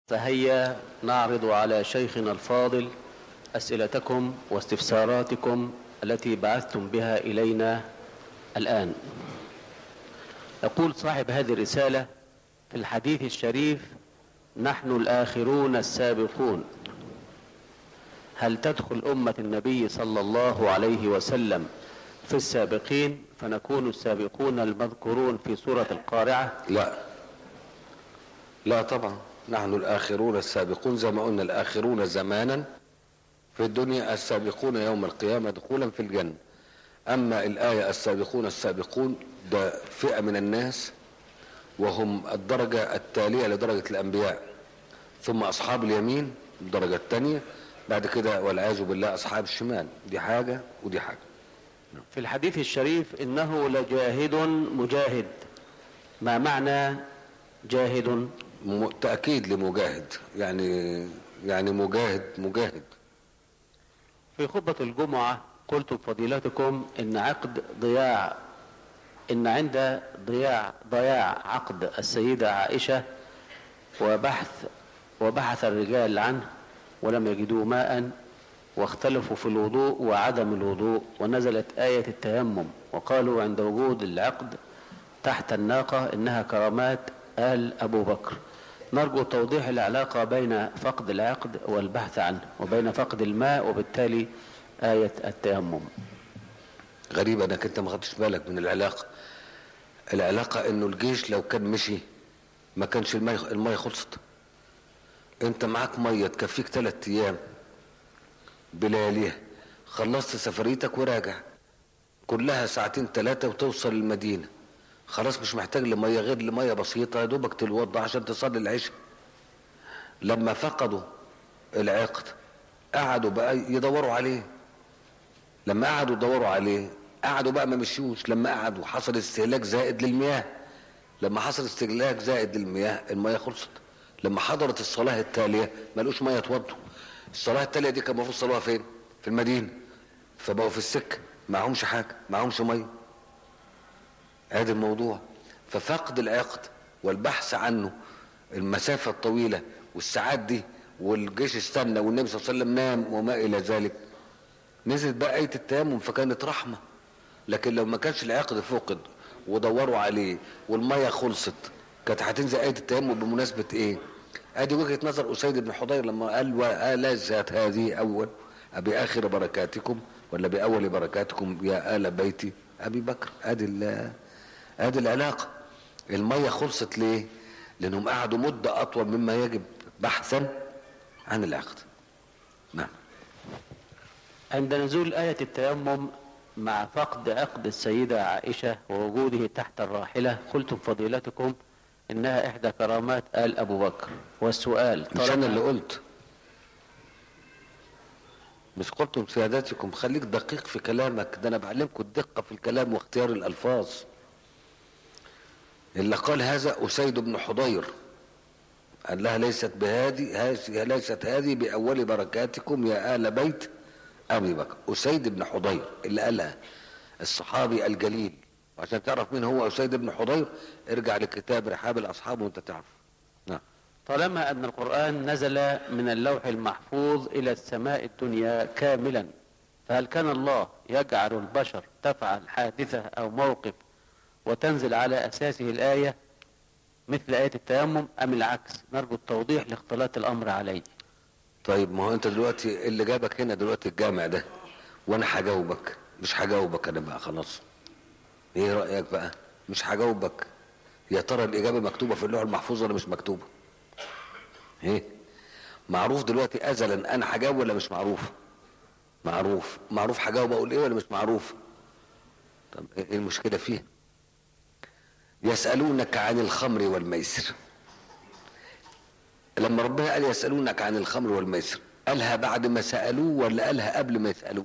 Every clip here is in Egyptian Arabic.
فهيا نعرض على شيخنا الفاضل أسئلتكم واستفساراتكم التي بعثتم بها إلينا الآن يقول صاحب هذه الرسالة في الحديث الشريف نحن الآخرون السابقون هل تدخل أمة النبي صلى الله عليه وسلم في السابقين فنكون السابقون المذكورون في سورة القارعة لا لا طبعا نحن الآخرون السابقون زي ما قلنا الآخرون زمانا في الدنيا السابقون يوم القيامة دخولا في الجنة أما الآية السابقون السابقون ده فئة من الناس وهم الدرجة التالية لدرجة الأنبياء ثم أصحاب اليمين الدرجة الثانية بعد كده والعياذ بالله أصحاب الشمال دي حاجة ودي حاجة في الحديث الشريف إنه لجاهد مجاهد ما معنى جاهد م- تأكيد لمجاهد يعني يعني مجاهد مجاهد في خطبة الجمعة قلت فضيلتكم إن عقد ضياع إن عند ضياع ضياع عقد السيدة عائشة وبحث وبحث الرجال عنه ولم يجدوا ماء واختلفوا في الوضوء وعدم الوضوء ونزلت آية التيمم وقالوا عند وجود العقد تحت الناقة إنها كرامات آل أبو بكر نرجو توضيح العلاقة بين فقد العقد والبحث عنه وبين فقد الماء وبالتالي آية التيمم غريب انك انت ما خدتش بالك من العلاقة العلاقة انه الجيش لو كان مشي ما كانش المية المية خلصت انت معاك مية تكفيك ثلاث ايام بلياليها خلصت سفريتك وراجع كلها ساعتين ثلاثة وتوصل المدينة خلاص مش محتاج لمية غير لمية بسيطة يا دوبك تتوضى عشان تصلي العشاء لما فقدوا العقد قعدوا بقى يدوروا عليه لما قعدوا يدوروا عليه قعدوا بقى ما مشيوش لما قعدوا حصل استهلاك زائد للمياه لما حصل استهلاك زائد للمياه المياه خلصت لما حضرت الصلاة التالية ما لقوش مية يتوضوا الصلاة التالية دي كان المفروض صلوها فين؟ في المدينة فبقوا في السكة معهمش حاجة معهمش مية هذا الموضوع ففقد العقد والبحث عنه المسافة الطويلة والساعات دي والجيش استنى والنبي صلى الله عليه وسلم نام وما إلى ذلك نزلت بقى آية التيمم فكانت رحمة لكن لو ما كانش العقد فقد ودوروا عليه والمية خلصت كانت هتنزل آية التيمم بمناسبة إيه؟ ادي وجهة نظر أسيد بن حضير لما قال وليست هذه أول بآخر بركاتكم ولا بأول بركاتكم يا آل بيت أبي بكر ادي ال- ادي العلاقة المية خلصت ليه؟ لأنهم قعدوا مدة أطول مما يجب بحثا عن العقد نعم عند نزول آية التيمم مع فقد عقد السيدة عائشة ووجوده تحت الراحلة قلتم فضيلتكم إنها إحدى كرامات آل أبو بكر والسؤال مش انا طالما- اللي قلت مش قلتم سياداتكم خليك دقيق في كلامك ده انا بعلمكم الدقة في الكلام واختيار الالفاظ اللي قال هذا اسيد بن حضير قال لها ليست بهذه هذه ليست هذه باول بركاتكم يا ال بيت ابي بكر اسيد بن حضير اللي قالها الصحابي الجليل وعشان تعرف مين هو اسيد بن حضير ارجع لكتاب رحاب الاصحاب وانت تعرف نعم طالما أن القرآن نزل من اللوح المحفوظ إلى السماء الدنيا كاملا فهل كان الله يجعل البشر تفعل حادثة أو موقف وتنزل على أساسه الآية مثل آية التيمم أم العكس نرجو التوضيح لاختلاط الأمر عليه طيب ما هو انت دلوقتي اللي جابك هنا دلوقتي الجامع ده وانا هجاوبك مش هجاوبك انا بقى خلاص ايه رايك بقى مش هجاوبك يا ترى الاجابه مكتوبه في اللوح المحفوظ ولا مش مكتوبه ايه معروف دلوقتي ازلا انا هجاوب ولا مش معروف معروف معروف هجاوب اقول ايه ولا مش معروف طب ايه المشكله فيها يسالونك عن الخمر والميسر لما ربنا قال يسألونك عن الخمر والميسر قالها بعد ما سألوه ولا قالها قبل ما يسألوه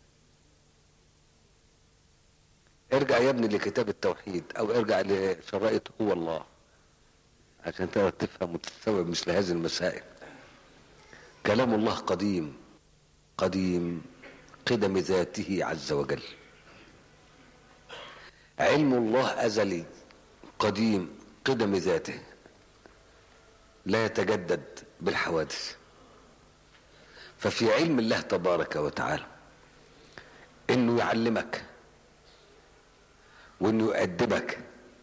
ارجع يا ابني لكتاب التوحيد او ارجع لشرائط هو الله عشان تقدر تفهم وتستوعب مثل هذه المسائل كلام الله قديم قديم قدم ذاته عز وجل علم الله أزلي قديم قدم ذاته لا يتجدد بالحوادث ففي علم الله تبارك وتعالى انه يعلمك وانه يؤدبك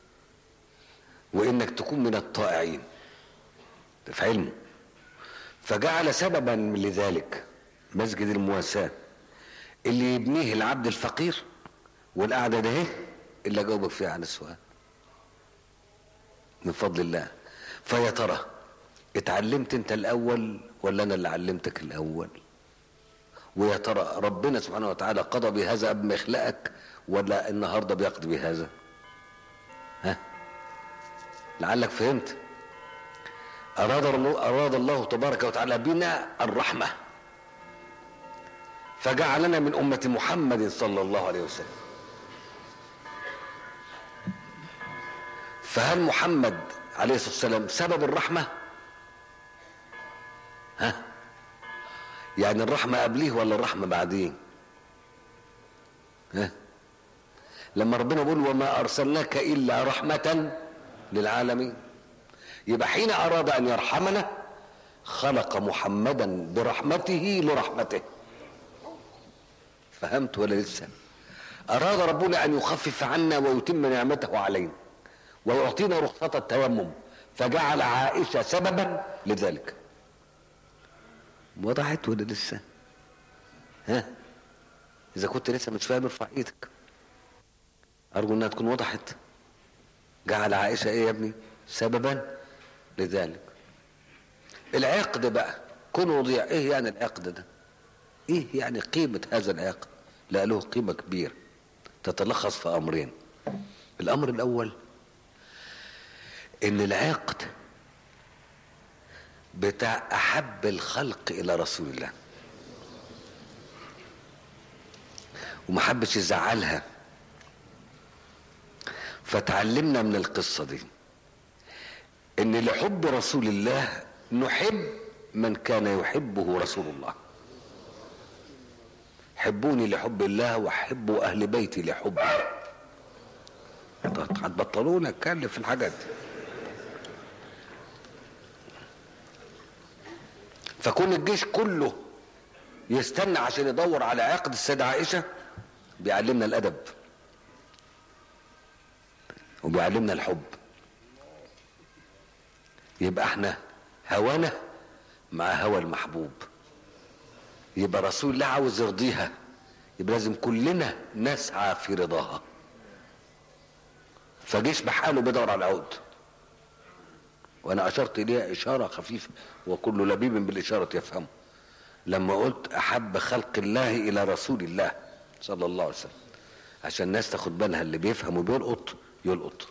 وانك تكون من الطائعين ده في علمه فجعل سببا لذلك مسجد المواساة اللي يبنيه العبد الفقير والقعدة ده اهي اللي اجاوبك فيها عن السؤال من فضل الله فيا ترى اتعلمت انت الاول ولا انا اللي علمتك الاول ويا ترى ربنا سبحانه وتعالى قضى بهذا قبل ما يخلقك ولا النهارده بيقضي بهذا ها لعلك فهمت اراد الله اراد الله تبارك وتعالى بنا الرحمه فجعلنا من امه محمد صلى الله عليه وسلم فهل محمد عليه الصلاه والسلام سبب الرحمه ها يعني الرحمة قبليه ولا الرحمة بعديه ها لما ربنا بيقول وما أرسلناك إلا رحمة للعالمين يبقى حين أراد أن يرحمنا خلق محمدا برحمته لرحمته فهمت ولا لسه أراد ربنا أن يخفف عنا ويتم نعمته علينا ويعطينا رخصة التيمم فجعل عائشة سببا لذلك وضحت ولا لسه ها اذا كنت لسه مش فاهم ارفع ايدك ارجو انها تكون وضحت جعل عائشه ايه يا ابني سببا لذلك العقد بقى كن وضيع ايه يعني العقد ده ايه يعني قيمه هذا العقد لا له قيمه كبيره تتلخص في امرين الامر الاول ان العقد بتاع احب الخلق الى رسول الله وما حبش يزعلها فتعلمنا من القصه دي ان لحب رسول الله نحب من كان يحبه رسول الله حبوني لحب الله وحبوا اهل بيتي لحبي هتبطلونا نتكلم في الحاجات دي فكون الجيش كله يستنى عشان يدور على عقد السيدة عائشة بيعلمنا الأدب وبيعلمنا الحب يبقى احنا هوانا مع هوى المحبوب يبقى رسول الله عاوز يرضيها يبقى لازم كلنا نسعى في رضاها فجيش بحاله بيدور على العود وانا اشرت اليها اشاره خفيفه وكل لبيب بالاشاره يفهمه لما قلت احب خلق الله الى رسول الله صلى الله عليه وسلم عشان الناس تاخد بالها اللي بيفهم وبيلقط يلقط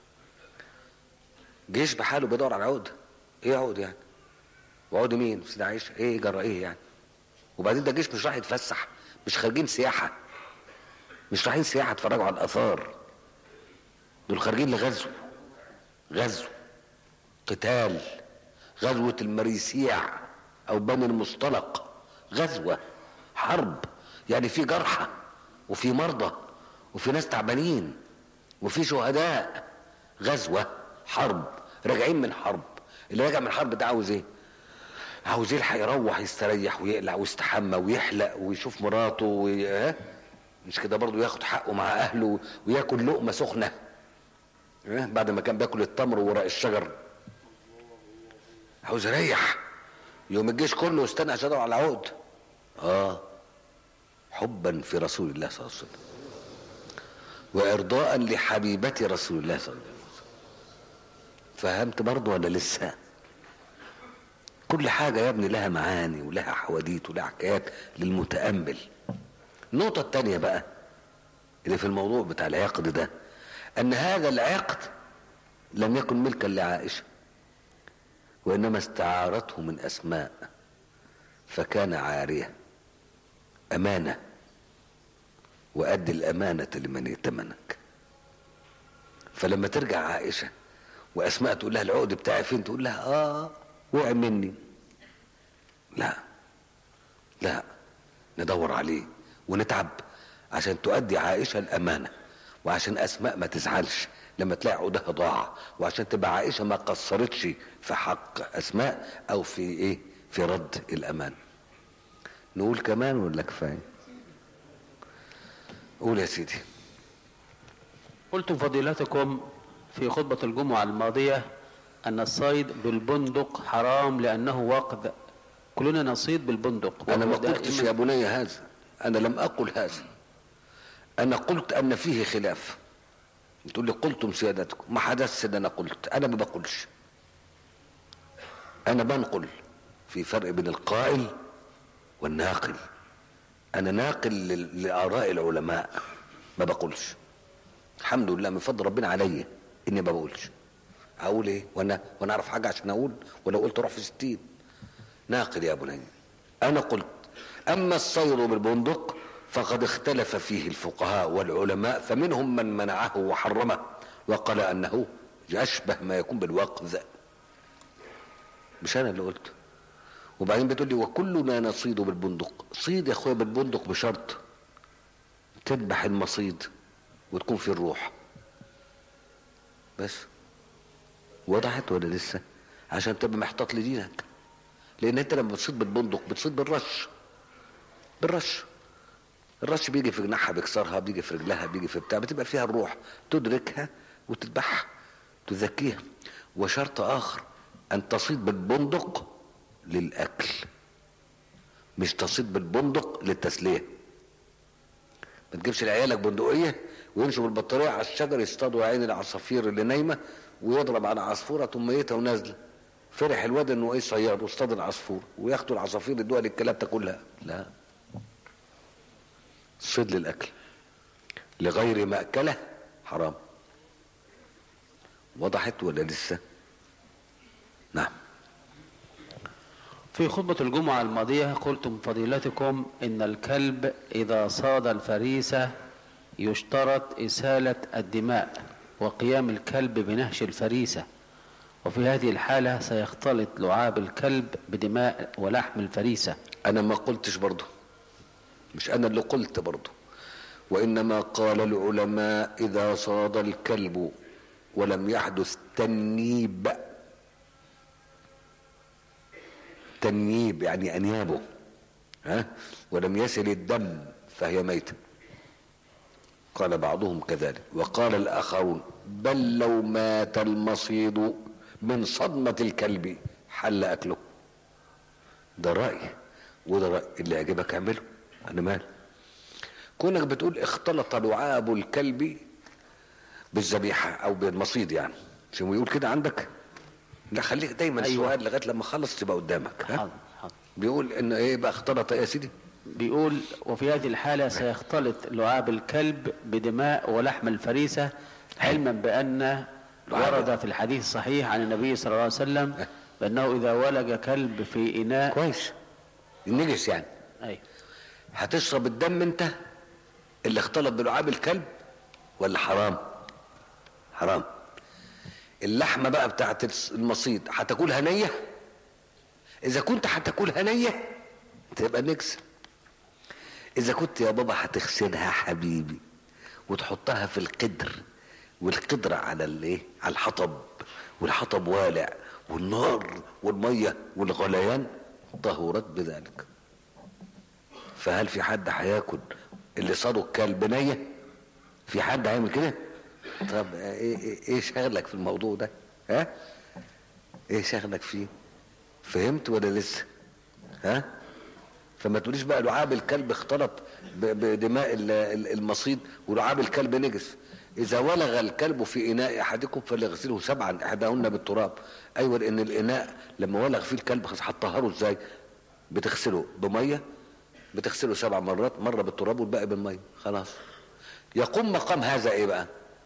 جيش بحاله بيدور على عقد ايه عقد يعني وعقد مين سيدة عائشة ايه جرى ايه يعني وبعدين ده جيش مش راح يتفسح مش خارجين سياحة مش رايحين سياحة يتفرجوا على الآثار دول خارجين لغزو غزو قتال غزوة المريسيع أو بني المصطلق غزوة حرب يعني في جرحى وفي مرضى وفي ناس تعبانين وفي شهداء غزوة حرب راجعين من حرب اللي راجع من حرب ده عاوز ايه عاوز يلحق يروح يستريح ويقلع ويستحمى ويحلق ويشوف مراته وي... اه؟ مش كده برضه ياخد حقه مع اهله وياكل لقمه سخنه اه؟ بعد ما كان بياكل التمر وراء الشجر عاوز يريح يوم الجيش كله استنى عشان يدور على العود اه حبا في رسول الله صلى الله عليه وسلم وارضاء لحبيبه رسول الله صلى الله عليه وسلم فهمت برضه ولا لسه كل حاجة يا ابني لها معاني ولها حواديت ولها حكايات للمتأمل النقطة التانية بقى اللي في الموضوع بتاع العقد ده أن هذا العقد لم يكن ملكا لعائشة وإنما استعارته من أسماء فكان عارية أمانة وأد الأمانة لمن ائتمنك فلما ترجع عائشة وأسماء تقول لها العقد بتاعي فين تقول لها آه وقع مني لا لا ندور عليه ونتعب عشان تؤدي عائشة الأمانة وعشان أسماء ما تزعلش لما تلاقي عودها ضاع وعشان تبقى عائشه ما قصرتش في حق اسماء او في ايه في رد الامان نقول كمان ولا كفايه قول يا سيدي قلت فضيلتكم في خطبة الجمعة الماضية أن الصيد بالبندق حرام لأنه وقذ كلنا نصيد بالبندق انا ما وهو قلتش دائماً- يا بني هذا انا لم اقل هذا انا قلت ان فيه خلاف تقول لي قلتم سيادتكم ما حدث ان انا قلت انا ما بقولش انا بنقل في فرق بين القائل والناقل انا ناقل لل- لاراء العلماء ما بقولش الحمد لله من فضل ربنا عليا اني ما بقولش اقول ايه وانا وانا اعرف حاجه عشان اقول ولو قلت اروح في ستين ناقل يا بني انا قلت اما الصيد بالبندق فقد اختلف فيه الفقهاء والعلماء فمنهم من منعه وحرمه وقال انه اشبه ما يكون بالوقذ مش انا اللي قلت وبعدين بتقول لي وكلنا نصيد بالبندق صيد يا اخويا بالبندق بشرط تذبح المصيد وتكون في الروح بس وضحت ولا لسه عشان تبقى محتاط لدينك لان انت لما بتصيد بالبندق بتصيد بالرش بالرش الرش بيجي في جناحها بيكسرها بيجي في رجلها بيجي في بتاع بتبقى فيها الروح تدركها وتذبحها تزكيها وشرط اخر ان تصيد بالبندق للاكل مش تصيد بالبندق للتسليه ما تجيبش لعيالك بندقيه ويمشوا بالبطاريه على الشجر يصطادوا عين العصافير اللي نايمه ويضرب على عصفوره تقوم ميته ونازله فرح الواد انه ايه صياد واصطاد العصفور وياخدوا العصافير يدوها للكلاب تاكلها لا الصيد للاكل لغير مأكله حرام وضحت ولا لسه نعم في خطبة الجمعة الماضية قلتم فضيلتكم إن الكلب إذا صاد الفريسة يشترط إسالة الدماء وقيام الكلب بنهش الفريسة وفي هذه الحالة سيختلط لعاب الكلب بدماء ولحم الفريسة انا ما قلتش برضه مش انا اللي قلت برضه وانما قال العلماء اذا صاد الكلب ولم يحدث تنييب تنييب يعني انيابه ها ولم يسل الدم فهي ميته قال بعضهم كذلك وقال الاخرون بل لو مات المصيد من صدمه الكلب حل اكله ده رأي وده رأي اللي يعجبك اعمله انا مال كونك بتقول اختلط لعاب الكلب بالذبيحة او بالمصيد يعني شو يقول كده عندك لا خليك دايما أيوة. السؤال لغايه لما اخلص تبقى قدامك ها؟ حاضر حاضر بيقول ان ايه بقى اختلط إيه يا سيدي بيقول وفي هذه الحالة سيختلط لعاب الكلب بدماء ولحم الفريسة علما بأن ورد في الحديث الصحيح عن النبي صلى الله عليه وسلم بأنه إذا ولج كلب في إناء كويس النجس يعني أي هتشرب الدم انت اللي اختلط بلعاب الكلب ولا حرام حرام اللحمه بقى بتاعت الس- المصيد هتاكلها نيه اذا كنت هتاكلها نيه تبقى نجس اذا كنت يا بابا هتغسلها حبيبي وتحطها في القدر والقدر على الايه على الحطب والحطب والع والنار والميه والغليان طهورت بذلك فهل في حد هياكل اللي صاده الكلب نيه في حد هيعمل كده طب ايه ايه, إيه شغلك في الموضوع ده ها ايه شغلك فيه فهمت ولا لسه ها فما تقوليش بقى لعاب الكلب اختلط ب- بدماء ال- ال- المصيد ولعاب الكلب نجس اذا ولغ الكلب في اناء احدكم فليغسله سبعا احداهن بالتراب ايوه لان الاناء لما ولغ فيه الكلب خلاص هتطهره ازاي بتغسله بميه بتغسله سبع مرات مره بالتراب والباقي بالميه خلاص يقوم مقام هذا ايه بقى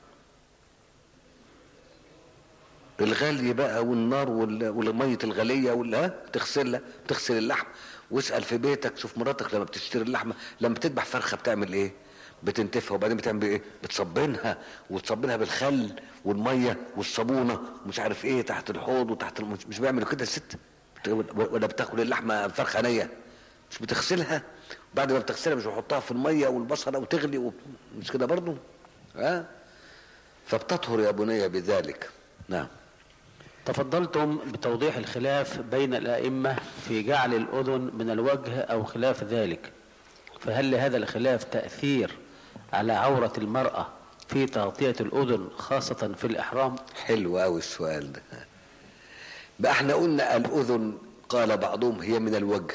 الغلي بقى والنار وال- والميه الغليه ولا تغسلها تغسل اللحم واسال في بيتك شوف مراتك لما بتشتري اللحمه لما بتذبح فرخه بتعمل ايه بتنتفها وبعدين بتعمل ايه بتصبنها وتصبنها بالخل والميه والصابونه ومش عارف ايه تحت الحوض وتحت الم... مش بيعملوا كده الست بت- ولا بتاكل اللحمه فرخه نيه مش بتغسلها بعد ما بتغسلها مش بتحطها في الميه والبصله وتغلي و... مش كده برضو ها فبتطهر يا بني بذلك نعم تفضلتم بتوضيح الخلاف بين الأئمة في جعل الأذن من الوجه أو خلاف ذلك فهل لهذا الخلاف تأثير على عورة المرأة في تغطية الأذن خاصة في الإحرام حلو قوي السؤال ده بقى احنا قلنا الأذن قال بعضهم هي من الوجه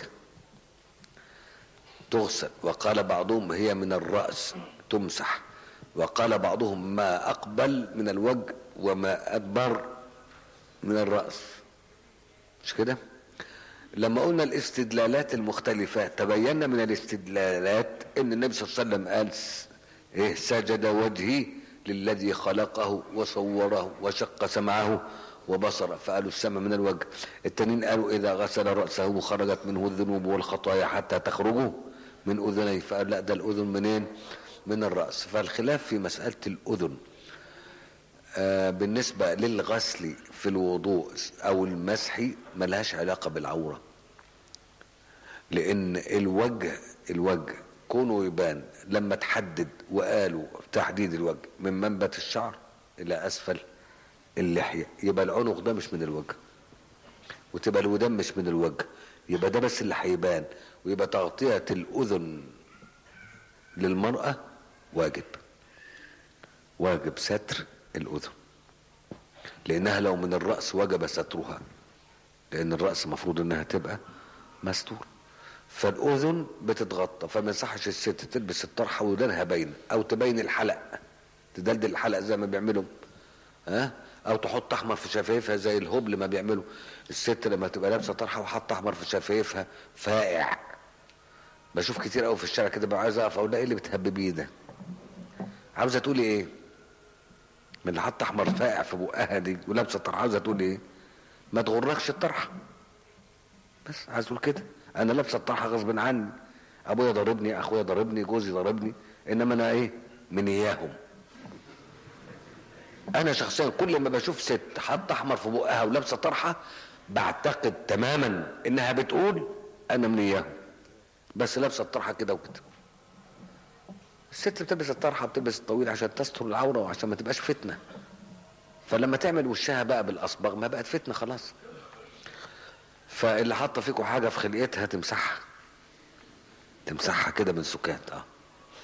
تغسل وقال بعضهم هي من الرأس تمسح وقال بعضهم ما أقبل من الوجه وما أدبر من الرأس مش كده لما قلنا الاستدلالات المختلفة تبين من الاستدلالات ان النبي صلى الله عليه وسلم قال س- ايه سجد وجهي للذي خلقه وصوره وشق سمعه وبصره فقالوا السمع من الوجه التانيين قالوا اذا غسل رأسه خرجت منه الذنوب والخطايا حتى تخرجوا من اذنيه فقال لا ده الاذن منين من الرأس فالخلاف في مسألة الاذن آه، بالنسبة للغسل في الوضوء أو المسح ملهاش علاقة بالعورة لأن الوجه الوجه كونه يبان لما تحدد وقالوا تحديد الوجه من منبت الشعر إلى أسفل اللحية يبقى العنق ده مش من الوجه وتبقى الودان مش من الوجه يبقى ده بس اللي هيبان ويبقى تغطية الأذن للمرأة واجب واجب ستر الأذن لأنها لو من الرأس وجب سترها لأن الرأس مفروض إنها تبقى مستور فالأذن بتتغطى فما يصحش الست تلبس الطرحة ودانها باينة أو تبين الحلق تدلدل الحلق زي ما بيعملوا ها أو تحط أحمر في شفايفها زي الهبل ما بيعملوا الست لما تبقى لابسة طرحة وحاطة أحمر في شفايفها فائع بشوف كتير قوي في الشارع كده بقى عايز أقف أقول لها إيه اللي بتهببيه ده عاوزة تقولي إيه من اللي حط احمر فاقع في بقها دي ولابسه طرحه عاوزه تقول ايه ما تغركش الطرحه بس عايز تقول كده انا لابسه الطرحه غصب عني ابويا ضربني اخويا ضربني جوزي ضربني انما انا ايه من اياهم انا شخصيا كل ما بشوف ست حاطه احمر في بقها ولابسه طرحه بعتقد تماما انها بتقول انا من اياهم بس لابسه الطرحه كده وكده الست بتلبس الطرحه بتلبس الطويل عشان تستر العوره وعشان ما تبقاش فتنه فلما تعمل وشها بقى بالاصبغ ما بقت فتنه خلاص فاللي حاطه فيكم حاجه في خلقتها تمسحها تمسحها كده من سكات اه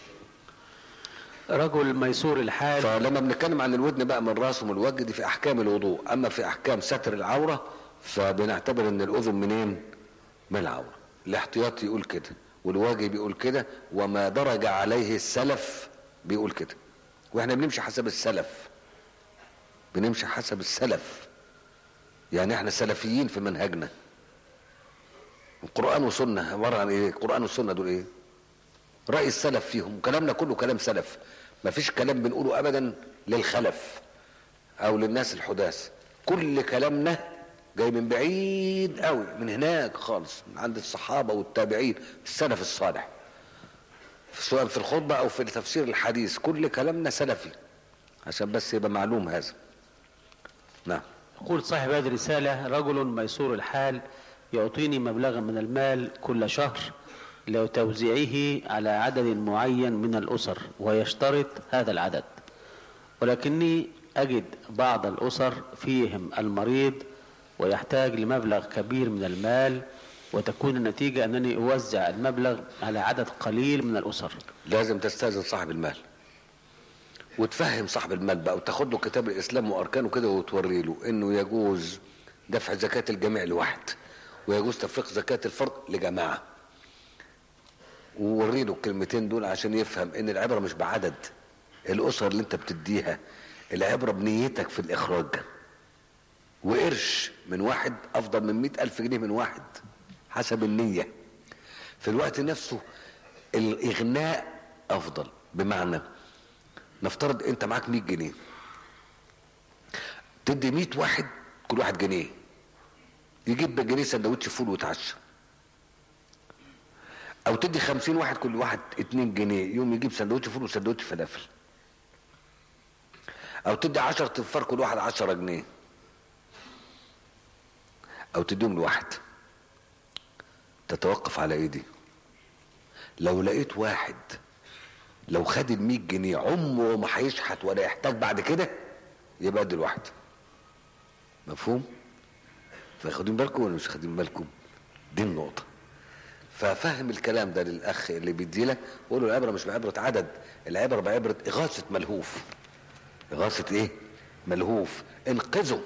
رجل ميسور الحال فلما بنتكلم عن الودن بقى من الراس ومن الوجه دي في احكام الوضوء اما في احكام ستر العوره فبنعتبر ان الاذن منين من العوره الاحتياطي يقول كده والواجب يقول كده وما درج عليه السلف بيقول كده واحنا بنمشي حسب السلف بنمشي حسب السلف يعني احنا سلفيين في منهجنا القرآن وسنة عبارة عن ايه القرآن والسنة دول ايه رأي السلف فيهم كلامنا كله كلام سلف ما فيش كلام بنقوله ابدا للخلف او للناس الحداث كل كلامنا جاي من بعيد قوي من هناك خالص من عند الصحابة والتابعين السلف الصالح سواء في الخطبة او في تفسير الحديث كل كلامنا سلفي عشان بس يبقى معلوم هذا نعم يقول صاحب هذه الرسالة رجل ميسور الحال يعطيني مبلغا من المال كل شهر لتوزيعه على عدد معين من الأسر ويشترط هذا العدد ولكني أجد بعض الأسر فيهم المريض ويحتاج لمبلغ كبير من المال وتكون النتيجة أنني أوزع المبلغ على عدد قليل من الأسر لازم تستاذن صاحب المال وتفهم صاحب المال بقى وتاخد له كتاب الاسلام واركانه كده وتوري له انه يجوز دفع زكاة الجميع لواحد ويجوز تفريق زكاة الفرد لجماعة ووري له الكلمتين دول عشان يفهم ان العبرة مش بعدد الاسر اللي انت بتديها العبرة بنيتك في الاخراج وقرش من واحد افضل من مئة الف جنيه من واحد حسب النية في الوقت نفسه الاغناء افضل بمعنى نفترض انت معاك 100 جنيه تدي 100 واحد كل واحد جنيه يجيب بجنيه سندوتش فول ويتعشى او تدي 50 واحد كل واحد 2 جنيه يوم يجيب سندوتش فول وسندوتش فلافل او تدي 10 تنفار كل واحد 10 جنيه او تديهم لواحد تتوقف على ايه دي لو لقيت واحد لو خد ال 100 جنيه عمره ما هيشحت ولا يحتاج بعد كده يبقى دي الواحد مفهوم فاخدين بالكم ولا مش خدين بالكم دي النقطه ففهم الكلام ده للاخ اللي بيدي لك قول له العبره مش بعبره عدد العبره بعبره اغاثه ملهوف اغاثه ايه ملهوف انقذه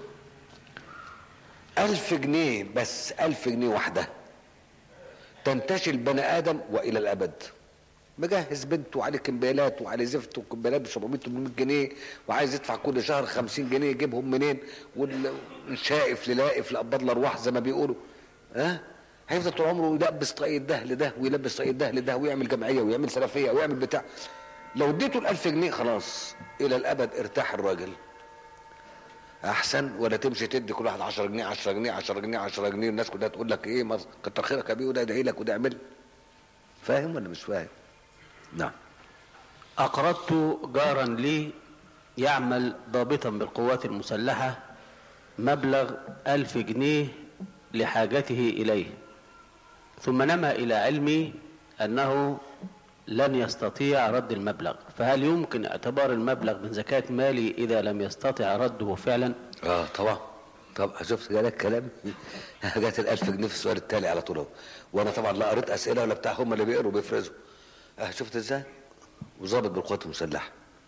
ألف جنيه بس ألف جنيه واحدة تنتشل بني آدم وإلى الأبد مجهز بنته وعليه كمبيالات وعليه زفت وكمبيالات ب 700 800 جنيه وعايز يدفع كل شهر 50 جنيه يجيبهم منين والشائف للائف لقبض الارواح زي ما بيقولوا ها أه؟ هيفضل طول عمره يلبس طاقية ده لده ويلبس طاقية ده لده ويعمل جمعية ويعمل سلفية ويعمل بتاع لو اديته الألف جنيه خلاص إلى الأبد ارتاح الراجل احسن ولا تمشي تدي كل واحد 10 جنيه 10 جنيه 10 جنيه 10 جنيه الناس كلها تقول لك ايه ما كتر خيرك يا بيه وده ادعي لك وده اعمل فاهم ولا مش فاهم؟ نعم أقرضت جارا لي يعمل ضابطا بالقوات المسلحة مبلغ ألف جنيه لحاجته إليه ثم نما إلى علمي أنه لن يستطيع رد المبلغ فهل يمكن اعتبار المبلغ من زكاة مالي إذا لم يستطع رده فعلا اه طبعا طبعا شفت جالك كلام جات الألف جنيه في السؤال التالي على طول اهو وانا طبعا لا قريت اسئله ولا بتاع هم اللي بيقروا بيفرزوا اه شفت ازاي وظابط بالقوات المسلحه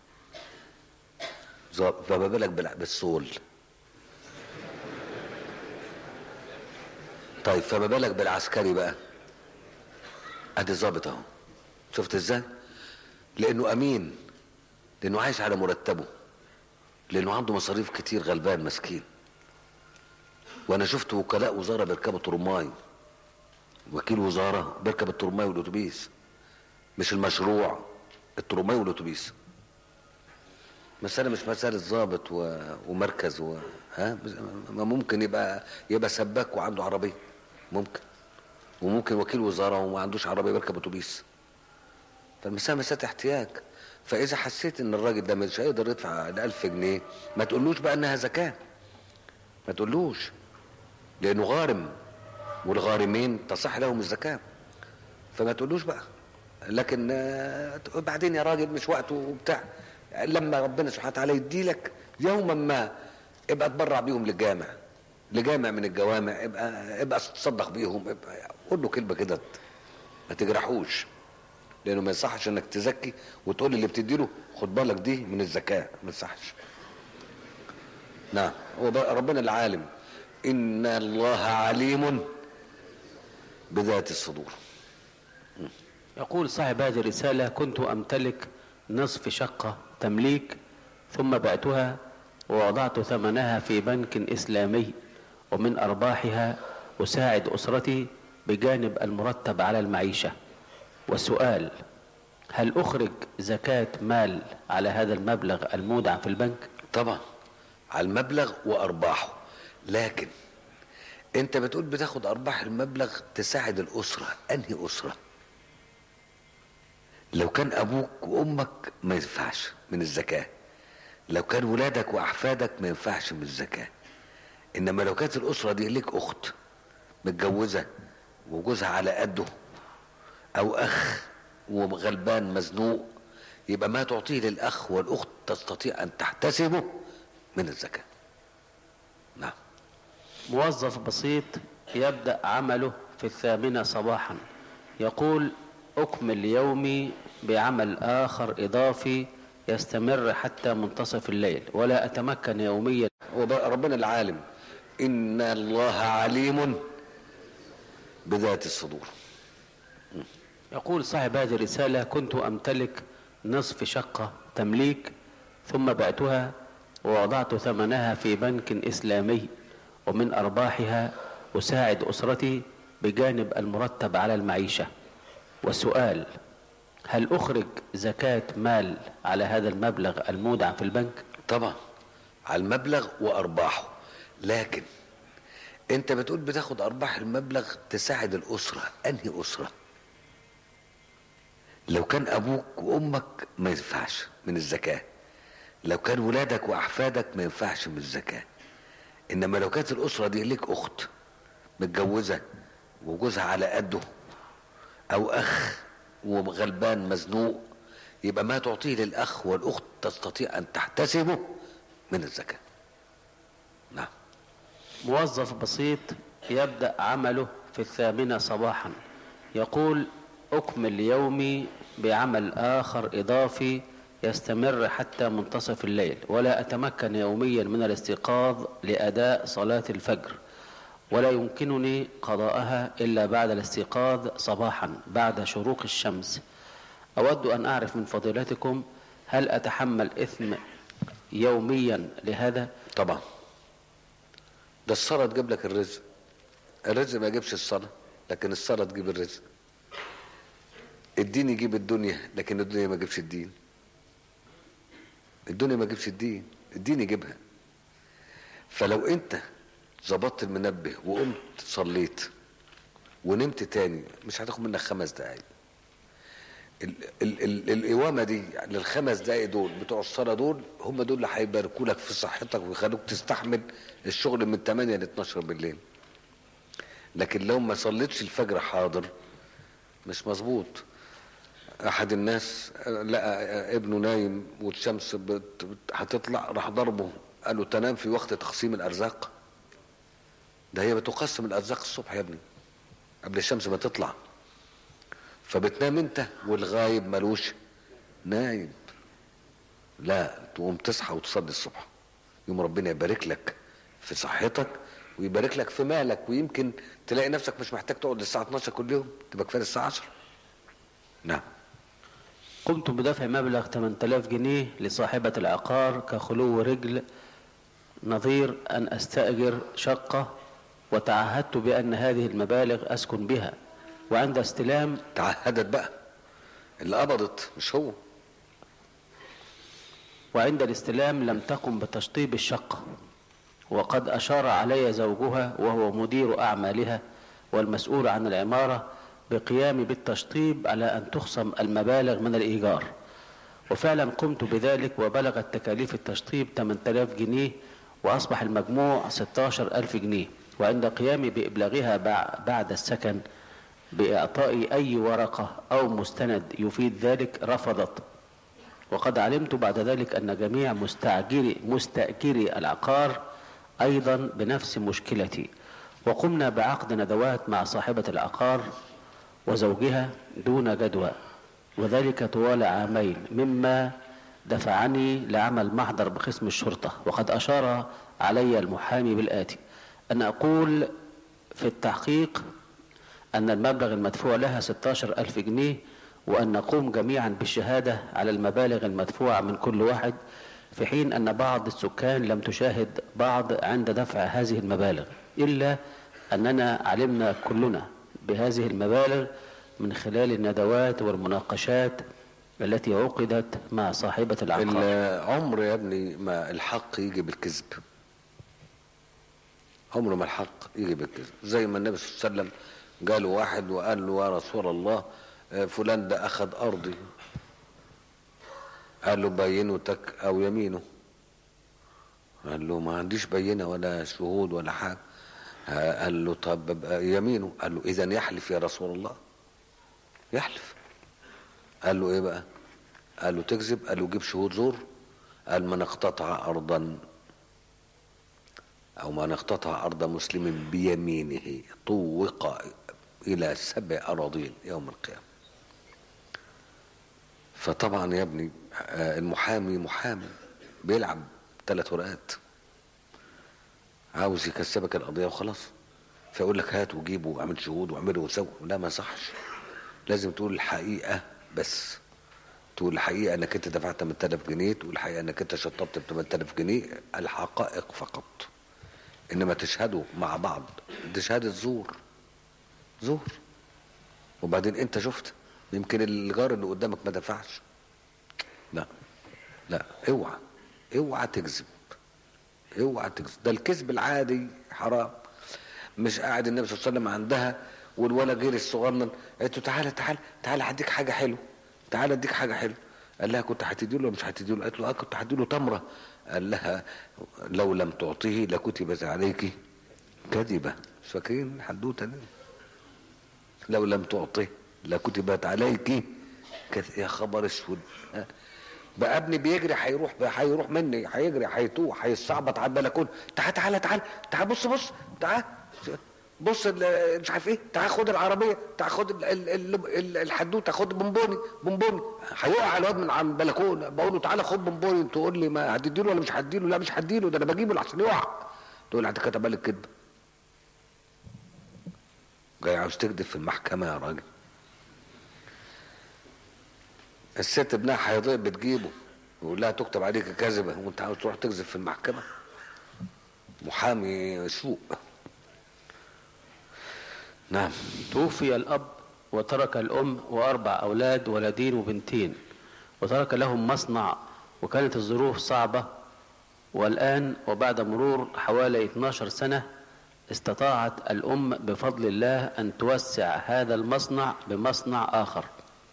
ظابط فما بالك بالع- بالصول طيب فما بالك بالعسكري بقى ادي ظابط اهو شفت ازاي لانه امين لانه عايش على مرتبه لانه عنده مصاريف كتير غلبان مسكين وانا شفت وكلاء وزاره بيركبوا ترماي وكيل وزاره بيركب الترماي والاتوبيس مش المشروع الترماي والاتوبيس مسألة مش مسألة ضابط و... ومركز و... ها ما ممكن يبقى يبقى سباك وعنده عربية ممكن وممكن وكيل وزارة وما عندوش عربية بيركب اتوبيس فالمسألة مسألة احتياج فإذا حسيت إن الراجل ده مش هيقدر يدفع الألف جنيه ما تقولوش بقى إنها زكاة ما تقولوش لأنه غارم والغارمين تصح لهم الزكاة فما تقولوش بقى لكن آه، بعدين يا راجل مش وقته وبتاع لما ربنا سبحانه وتعالى يديلك يوما ما ابقى تبرع بيهم للجامع لجامع من الجوامع ابقى ابقى تصدق بيهم ابقى قول له كلمه كده ما تجرحوش لانه ما يصحش انك تزكي وتقول اللي بتديله خد بالك دي من الزكاه ما يصحش نعم هو بقى ربنا العالم ان الله عليم بذات الصدور يقول صاحب هذه الرسالة كنت أمتلك نصف شقة تمليك ثم بعتها ووضعت ثمنها في بنك إسلامي ومن أرباحها أساعد أسرتي بجانب المرتب على المعيشة والسؤال هل أخرج زكاة مال على هذا المبلغ المودع في البنك؟ طبعا على المبلغ وارباحه لكن انت بتقول بتاخد ارباح المبلغ تساعد الاسره انهي اسره لو كان ابوك وامك ما ينفعش من الزكاه لو كان ولادك واحفادك ما ينفعش من الزكاه انما لو كانت الاسره دي ليك اخت متجوزه وجوزها على قده او اخ وغلبان مزنوق يبقى ما تعطيه للاخ والاخت تستطيع ان تحتسبه من الزكاه نعم موظف بسيط يبدأ عمله في الثامنة صباحا يقول أكمل يومي بعمل آخر إضافي يستمر حتى منتصف الليل ولا أتمكن يوميا هو بقى ربنا العالم ان الله عليم بذات الصدور يقول صاحب هذه الرسالة كنت أمتلك نصف شقة تمليك ثم بعتها ووضعت ثمنها في بنك إسلامي ومن أرباحها أساعد أسرتي بجانب المرتب على المعيشة والسؤال هل أخرج زكاة مال على هذا المبلغ المودع في البنك؟ طبعا على المبلغ وارباحه لكن انت بتقول بتاخد ارباح المبلغ تساعد الاسره انهي اسره لو كان ابوك وامك ما ينفعش من الزكاه لو كان ولادك واحفادك ما ينفعش من الزكاه انما لو كانت الاسره دي ليك اخت متجوزه وجوزها على قده او اخ وغلبان مزنوق يبقى ما تعطيه للأخ والأخت تستطيع أن تحتسبه من الزكاة نعم موظف بسيط يبدأ عمله في الثامنة صباحا يقول أكمل يومي بعمل آخر إضافي يستمر حتى منتصف الليل ولا أتمكن يوميا من الاستيقاظ لأداء صلاة الفجر ولا يمكنني قضاءها إلا بعد الاستيقاظ صباحا بعد شروق الشمس أود أن أعرف من فضيلتكم هل أتحمل إثم يوميا لهذا طبعا ده الصلاة تجيب لك الرزق الرزق ما يجيبش الصلاة لكن الصلاة تجيب الرزق الدين يجيب الدنيا لكن الدنيا ما يجيبش الدين الدنيا ما يجيبش الدين الدين يجيبها فلو انت ظبطت المنبه وقمت صليت ونمت تاني مش هتاخد منك خمس دقايق ال ال ال القوامه دي للخمس دقايق دول بتوع الصلاه دول هم دول اللي هيباركوا لك في صحتك ويخلوك تستحمل الشغل من 8 ل 12 بالليل لكن لو ما صليتش الفجر حاضر مش مظبوط احد الناس لقى ابنه نايم والشمس بت- بت- هتطلع راح ضربه قال له تنام في وقت تقسيم الارزاق ده هي بتقسم الارزاق الصبح يا ابني قبل الشمس ما تطلع فبتنام انت والغايب ملوش نايم لا تقوم تصحى وتصلي الصبح يوم ربنا يبارك لك في صحتك ويبارك لك في مالك ويمكن تلاقي نفسك مش محتاج تقعد للساعه 12 كل يوم تبقى كفايه الساعه 10 نعم قمت بدفع مبلغ 8000 جنيه لصاحبة العقار كخلو رجل نظير أن أستأجر شقة وتعهدت بأن هذه المبالغ أسكن بها وعند استلام تعهدت بقى اللي قبضت مش هو وعند الاستلام لم تقم بتشطيب الشقة وقد أشار علي زوجها وهو مدير أعمالها والمسؤول عن العمارة بقيام بالتشطيب على أن تخصم المبالغ من الإيجار وفعلا قمت بذلك وبلغت تكاليف التشطيب 8000 جنيه وأصبح المجموع 16000 جنيه وعند قيامي بإبلاغها بع- بعد السكن بإعطائي أي ورقة أو مستند يفيد ذلك رفضت وقد علمت بعد ذلك أن جميع مستأجري مستأجري العقار أيضا بنفس مشكلتي وقمنا بعقد ندوات مع صاحبة العقار وزوجها دون جدوى وذلك طوال عامين مما دفعني لعمل محضر بقسم الشرطة وقد أشار علي المحامي بالآتي أن أقول في التحقيق أن المبلغ المدفوع لها 16 ألف جنيه وأن نقوم جميعا بالشهادة على المبالغ المدفوعة من كل واحد في حين أن بعض السكان لم تشاهد بعض عند دفع هذه المبالغ إلا أننا علمنا كلنا بهذه المبالغ من خلال الندوات والمناقشات التي عقدت مع صاحبة العقار العمر يا ابني ما الحق يجي بالكذب عمره ما الحق يجي بالكذب زي ما النبي صلى الله عليه وسلم قال واحد وقال له يا رسول الله آه، فلان ده اخذ ارضي قال له بينتك او يمينه قال له ما عنديش بينه ولا شهود ولا حاجه آه، قال له طب بقى يمينه قال له اذا يحلف يا رسول الله يحلف قال له ايه بقى قال له تكذب قال له جيب شهود زور قال من اقتطع ارضا او من اقتطع ارض مسلم بيمينه طوق الى سبع اراضين يوم القيامه فطبعا يا ابني آه، المحامي محامي بيلعب ثلاث ورقات عاوز يكسبك القضيه وخلاص فيقول لك هات وجيب واعمل شهود واعمله وسوي لا ما يصحش لازم تقول الحقيقه بس تقول الحقيقه انك انت دفعت 8000 جنيه تقول الحقيقه انك انت شطبت ب 8000 جنيه الحقائق فقط انما تشهدوا مع بعض دي شهاده زور زور وبعدين انت شفت يمكن الجار اللي قدامك ما دفعش لا لا اوعى اوعى تكذب اوعى تكذب ده الكذب العادي حرام مش قاعد النبي صلى الله عليه وسلم عندها والولد غير الصغنن قالت له تعالى تعالى تعالى هديك حاجه حلوه تعالى اديك حاجه حلوه قال لها كنت هتدي له ولا مش هتدي له قالت له اه كنت هدي له تمره قال لها لو لم تعطيه لكتبت عليك كذبه مش فاكرين الحدوته دي لو لم تعطيه لكتبت عليك كت- يا خبر اسود ها؟ بقى ابني بيجري هيروح هيروح مني هيجري هيتوه هيستعبط على البلكونه تعال تعال تعال تعال بص بص تعال بص ال- مش عارف ايه تعال خد العربيه تعال خد ال- ال- ال- ال- الحدوته خد بونبوني بونبوني هيقع الواد من على البلكونه بقول له تعالى خد بونبوني تقول لي ما هتديله ولا مش هديله لا مش هديله ده انا بجيبه لحسن يقع تقول لي انت كتب لك كدبه جاي عاوز تكذب في المحكمه يا راجل الست ابنها هيضيع بتجيبه يقول لها تكتب عليك كذبه وانت عاوز تروح تكذب في المحكمه محامي سوء نعم توفي الأب وترك الأم وأربع أولاد ولدين وبنتين وترك لهم مصنع وكانت الظروف صعبة والآن وبعد مرور حوالي 12 سنة استطاعت الأم بفضل الله أن توسع هذا المصنع بمصنع آخر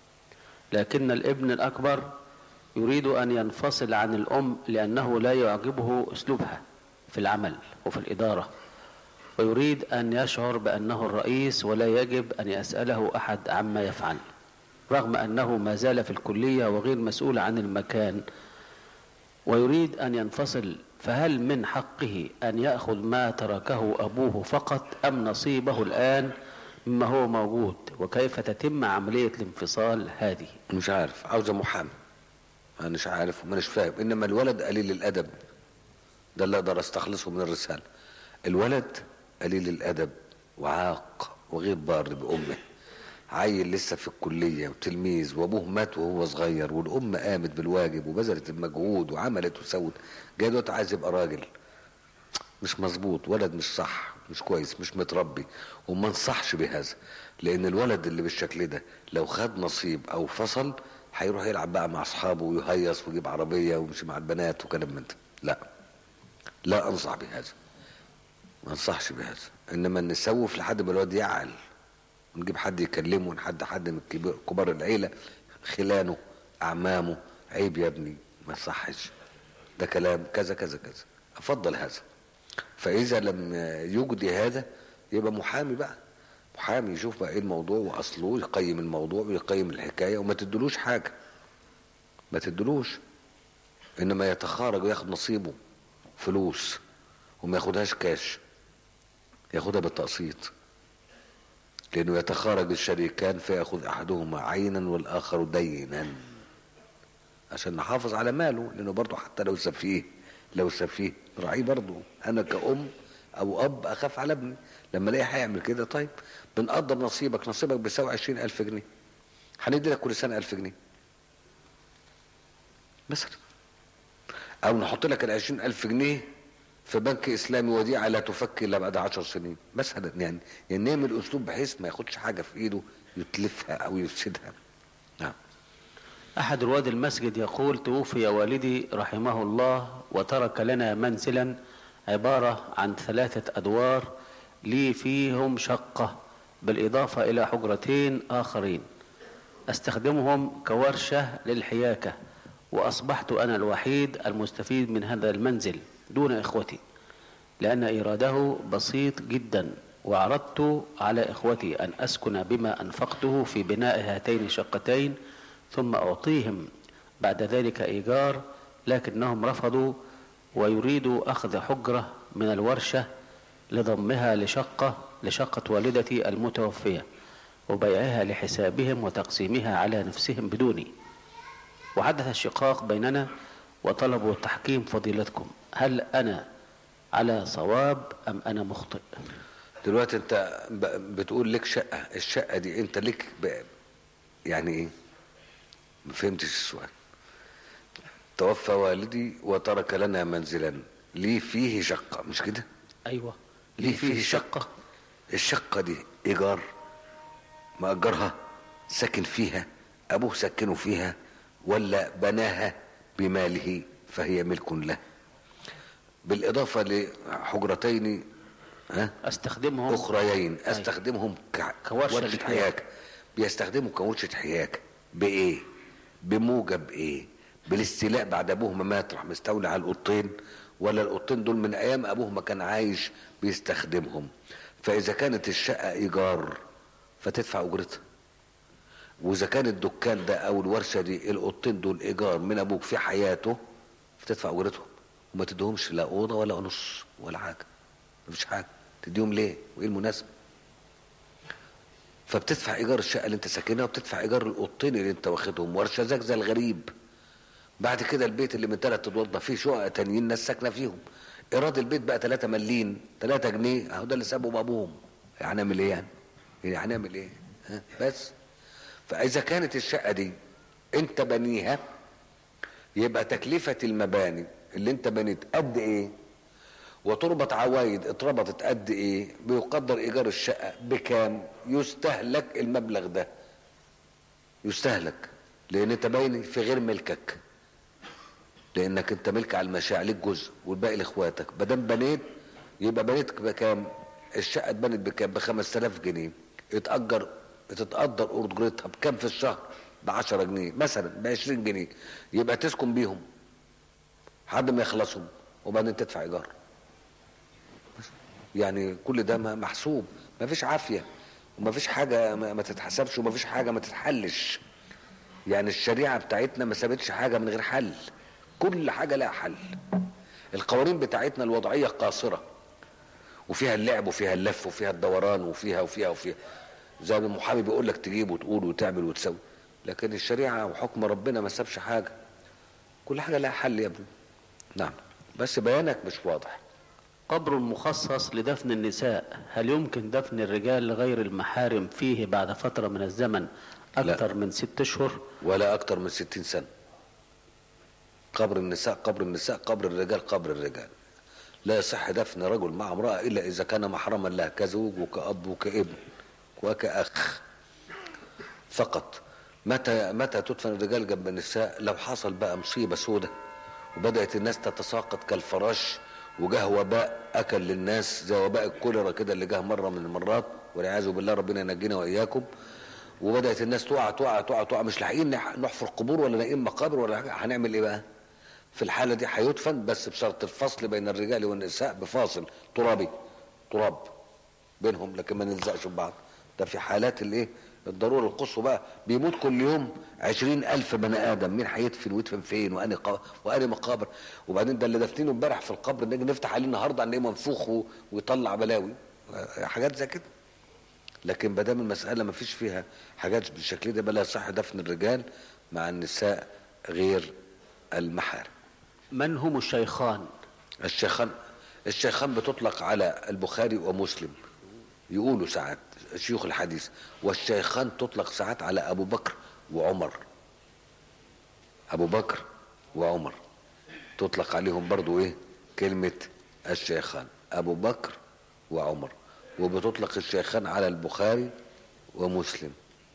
لكن الابن الأكبر يريد أن ينفصل عن الأم لأنه لا يعجبه أسلوبها في العمل وفي الإدارة ويريد أن يشعر بأنه الرئيس ولا يجب أن يسأله أحد عما يفعل رغم أنه ما زال في الكلية وغير مسؤول عن المكان ويريد أن ينفصل فهل من حقه أن يأخذ ما تركه أبوه فقط أم نصيبه الآن مما هو موجود وكيف تتم عملية الانفصال هذه مش عارف عاوزه محامي انا مش عارف ومانيش فاهم انما الولد قليل الادب ده اللي اقدر استخلصه من الرساله الولد قليل الادب وعاق وغير بار بامه عيل لسه في الكليه وتلميذ وابوه مات وهو صغير والام قامت بالواجب وبذلت المجهود وعملت وسوت جاي دلوقتي عايز يبقى راجل مش مظبوط ولد مش صح مش كويس مش متربي وما انصحش بهذا لان الولد اللي بالشكل ده لو خد نصيب او فصل هيروح يلعب بقى مع اصحابه ويهيص ويجيب عربيه ويمشي مع البنات وكلام من ده لا لا انصح بهذا ما انصحش بهذا انما نسوف لحد ما الواد يعقل ونجيب حد يكلمه ونحد حد من كبار- كبار العيله خلانه اعمامه عيب يا ابني ما يصحش ده كلام كذا كذا كذا افضل هذا فاذا لم يجدي هذا يبقى محامي بقى محامي يشوف بقى ايه الموضوع واصله يقيم الموضوع ويقيم الحكايه وما تدلوش حاجه ما تدلوش انما يتخارج وياخد نصيبه فلوس وما ياخدهاش كاش ياخدها بالتقسيط لانه يتخارج الشريكان فياخذ احدهما عينا والاخر دينا عشان نحافظ على ماله لانه برضه حتى لو سفيه لو سفيه راعيه برضه انا كأم او اب اخاف على ابني لما الاقيه هيعمل كده طيب بنقدر نصيبك نصيبك بيساوي 20000 جنيه هندي لك كل سنه 1000 جنيه مثلا او نحط لك ال 20000 جنيه في بنك اسلامي وديعه لا تفك الا بعد 10 سنين مثلا يعني يعني نعمل اسلوب بحيث ما ياخدش حاجه في ايده يتلفها او يفسدها نعم أحد رواد المسجد يقول توفي والدي رحمه الله وترك لنا منزلا عبارة عن ثلاثة أدوار لي فيهم شقة بالإضافة إلى حجرتين آخرين أستخدمهم كورشة للحياكة وأصبحت أنا الوحيد المستفيد من هذا المنزل دون إخوتي لأن إيراده بسيط جدا وعرضت على إخوتي أن أسكن بما أنفقته في بناء هاتين الشقتين ثم أعطيهم بعد ذلك إيجار لكنهم رفضوا ويريدوا أخذ حجرة من الورشة لضمها لشقة لشقة والدتي المتوفية وبيعها لحسابهم وتقسيمها على نفسهم بدوني وحدث الشقاق بيننا وطلبوا تحكيم فضيلتكم هل أنا على صواب أم أنا مخطئ دلوقتي انت ب- بتقول لك شقه الشقه دي انت لك ب- يعني ايه ما فهمتش السؤال توفى والدي وترك لنا منزلا لي فيه شقه مش كده أيوة ليه فيه شقة الشقة دي إيجار مأجرها ساكن فيها أبوه سكنه فيها ولا بناها بماله فهي ملك له بالإضافة لحجرتين ها أستخدمهم أخريين أستخدمهم ك- كورشة ورشة للحياكة. حياكة بيستخدموا كورشة حياكة بإيه؟ بموجب إيه؟ بالاستيلاء بعد أبوه ما مات راح مستولي على القطين ولا القطين دول من أيام أبوه ما كان عايش بيستخدمهم فإذا كانت الشقة إيجار فتدفع أجرتها واذا كان الدكان ده او الورشه دي الاوضتين دول ايجار من ابوك في حياته فتدفع اجرتهم وما تديهمش لا اوضه ولا نص ولا حاجه مفيش حاجه تديهم ليه وايه المناسبه فبتدفع ايجار الشقه اللي انت ساكنها وبتدفع ايجار الاوضتين اللي انت واخدهم ورشه زيك زي الغريب بعد كده البيت اللي من ثلاث ادوار فيه شقق تانيين ناس ساكنه فيهم ايراد البيت بقى 3 مليم 3 جنيه اهو ده اللي سابه بابوهم هنعمل ايه يعني؟ يعني هنعمل ايه؟ ها بس فاذا كانت الشقه دي انت بنيها يبقى تكلفه المباني اللي انت بنيت قد ايه؟ وتربط عوايد اتربطت قد ايه؟ بيقدر ايجار الشقه بكام؟ يستهلك المبلغ ده يستهلك لان انت باين في غير ملكك لانك انت ملك على المشاع ليك جزء والباقي لاخواتك ما دام بنيت يبقى بنيت بكام الشقه اتبنت بكام ب 5000 جنيه اتاجر تتقدر اجرتها بكام في الشهر ب 10 جنيه مثلا ب 20 جنيه يبقى تسكن بيهم لحد ما يخلصوا وبعدين تدفع ايجار يعني كل ده محسوب ما فيش عافيه وما فيش حاجه ما تتحسبش وما فيش حاجه ما تتحلش يعني الشريعه بتاعتنا ما سابتش حاجه من غير حل كل حاجه لها حل القوانين بتاعتنا الوضعيه قاصره وفيها اللعب وفيها اللف وفيها الدوران وفيها وفيها وفيها زي ما المحامي بيقول لك تجيب وتقول وتعمل وتسوي لكن الشريعه وحكم ربنا ما سابش حاجه كل حاجه لها حل يا ابني نعم بس بيانك مش واضح قبر مخصص لدفن النساء هل يمكن دفن الرجال لغير المحارم فيه بعد فترة من الزمن أكثر لا. من ست أشهر ولا اكتر من ستين سنه قبر النساء قبر النساء قبر الرجال قبر الرجال لا يصح دفن رجل مع امرأة إلا إذا كان محرما لها كزوج وكأب وكابن وكأخ فقط متى متى تدفن الرجال جنب النساء لو حصل بقى مصيبة سودة وبدأت الناس تتساقط كالفراش وجه وباء أكل للناس زي وباء الكوليرا كده اللي جه مرة من المرات والعياذ بالله ربنا ينجينا وإياكم وبدأت الناس تقع تقع تقع تقع مش لاحقين نح- نحفر قبور ولا لاقيين مقابر ولا حاجة هنعمل إيه بقى؟ في الحالة دي هيدفن بس بشرط الفصل بين الرجال والنساء بفاصل ترابي تراب بينهم لكن ما نلزقش في بعض ده في حالات الايه الضرورة القصوى بقى بيموت كل يوم عشرين ألف بني آدم مين هيدفن ويدفن فين وأني قا... وأني مقابر وبعدين ده اللي دافنينه امبارح في القبر نيجي نفتح عليه النهارده نلاقيه منفوخ و... ويطلع بلاوي حاجات زي كده لكن ما دام المسألة ما فيش فيها حاجات بالشكل ده بلا صح دفن الرجال مع النساء غير المحارم من هم الشيخان الشيخان الشيخان بتطلق على البخاري ومسلم يقولوا ساعات شيوخ الحديث والشيخان تطلق ساعات على ابو بكر وعمر ابو بكر وعمر تطلق عليهم برضو ايه كلمة الشيخان ابو بكر وعمر وبتطلق الشيخان على البخاري ومسلم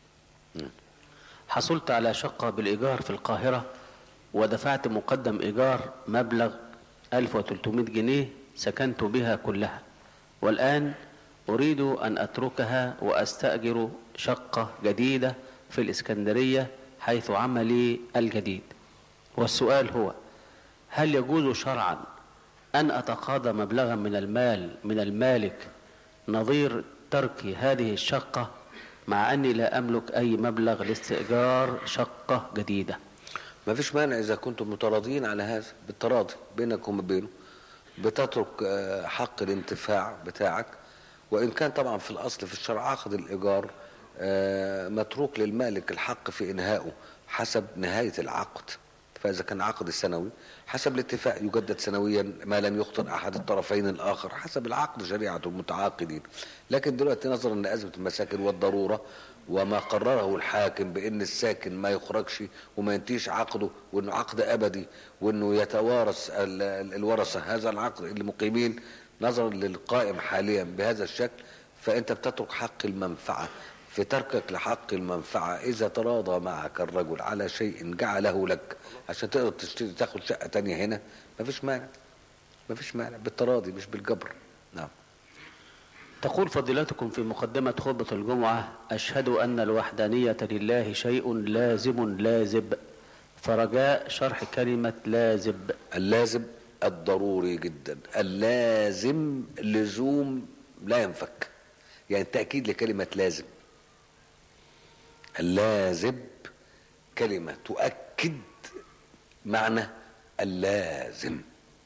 حصلت على شقة بالإيجار في القاهرة ودفعت مقدم إيجار مبلغ 1300 جنيه سكنت بها كلها والآن أريد أن أتركها وأستأجر شقة جديدة في الإسكندرية حيث عملي الجديد والسؤال هو هل يجوز شرعا أن أتقاضى مبلغا من المال من المالك نظير ترك هذه الشقة مع أني لا أملك أي مبلغ لاستئجار شقة جديدة ما فيش مانع اذا كنتم متراضين على هذا بالتراضي بينك وما بينه بتترك آه، حق الانتفاع بتاعك وان كان طبعا في الاصل في الشرع عقد الايجار آه، متروك للمالك الحق في انهائه حسب نهايه العقد فاذا كان عقد سنوي حسب الاتفاق يجدد سنويا ما لم يخطر احد الطرفين الاخر حسب العقد شريعه المتعاقدين لكن دلوقتي نظرا لازمه المساكن والضروره وما قرره الحاكم بان الساكن ما يخرجش وما ينتهيش عقده وانه عقد ابدي وانه يتوارث ال- ال- الورثه هذا العقد المقيمين نظرا للقائم حاليا بهذا الشكل فانت بتترك حق المنفعه في تركك لحق المنفعه اذا تراضى معك الرجل على شيء جعله لك عشان تقدر تشتري تاخد شقه تانية هنا مفيش مانع مفيش مانع بالتراضي مش بالجبر نعم تقول فضيلتكم في مقدمة خطبة الجمعة أشهد أن الوحدانية لله شيء لازم لازب فرجاء شرح كلمة لازب اللازم الضروري جدا اللازم لزوم لا ينفك يعني تأكيد لكلمة لازم اللازب كلمة تؤكد معنى اللازم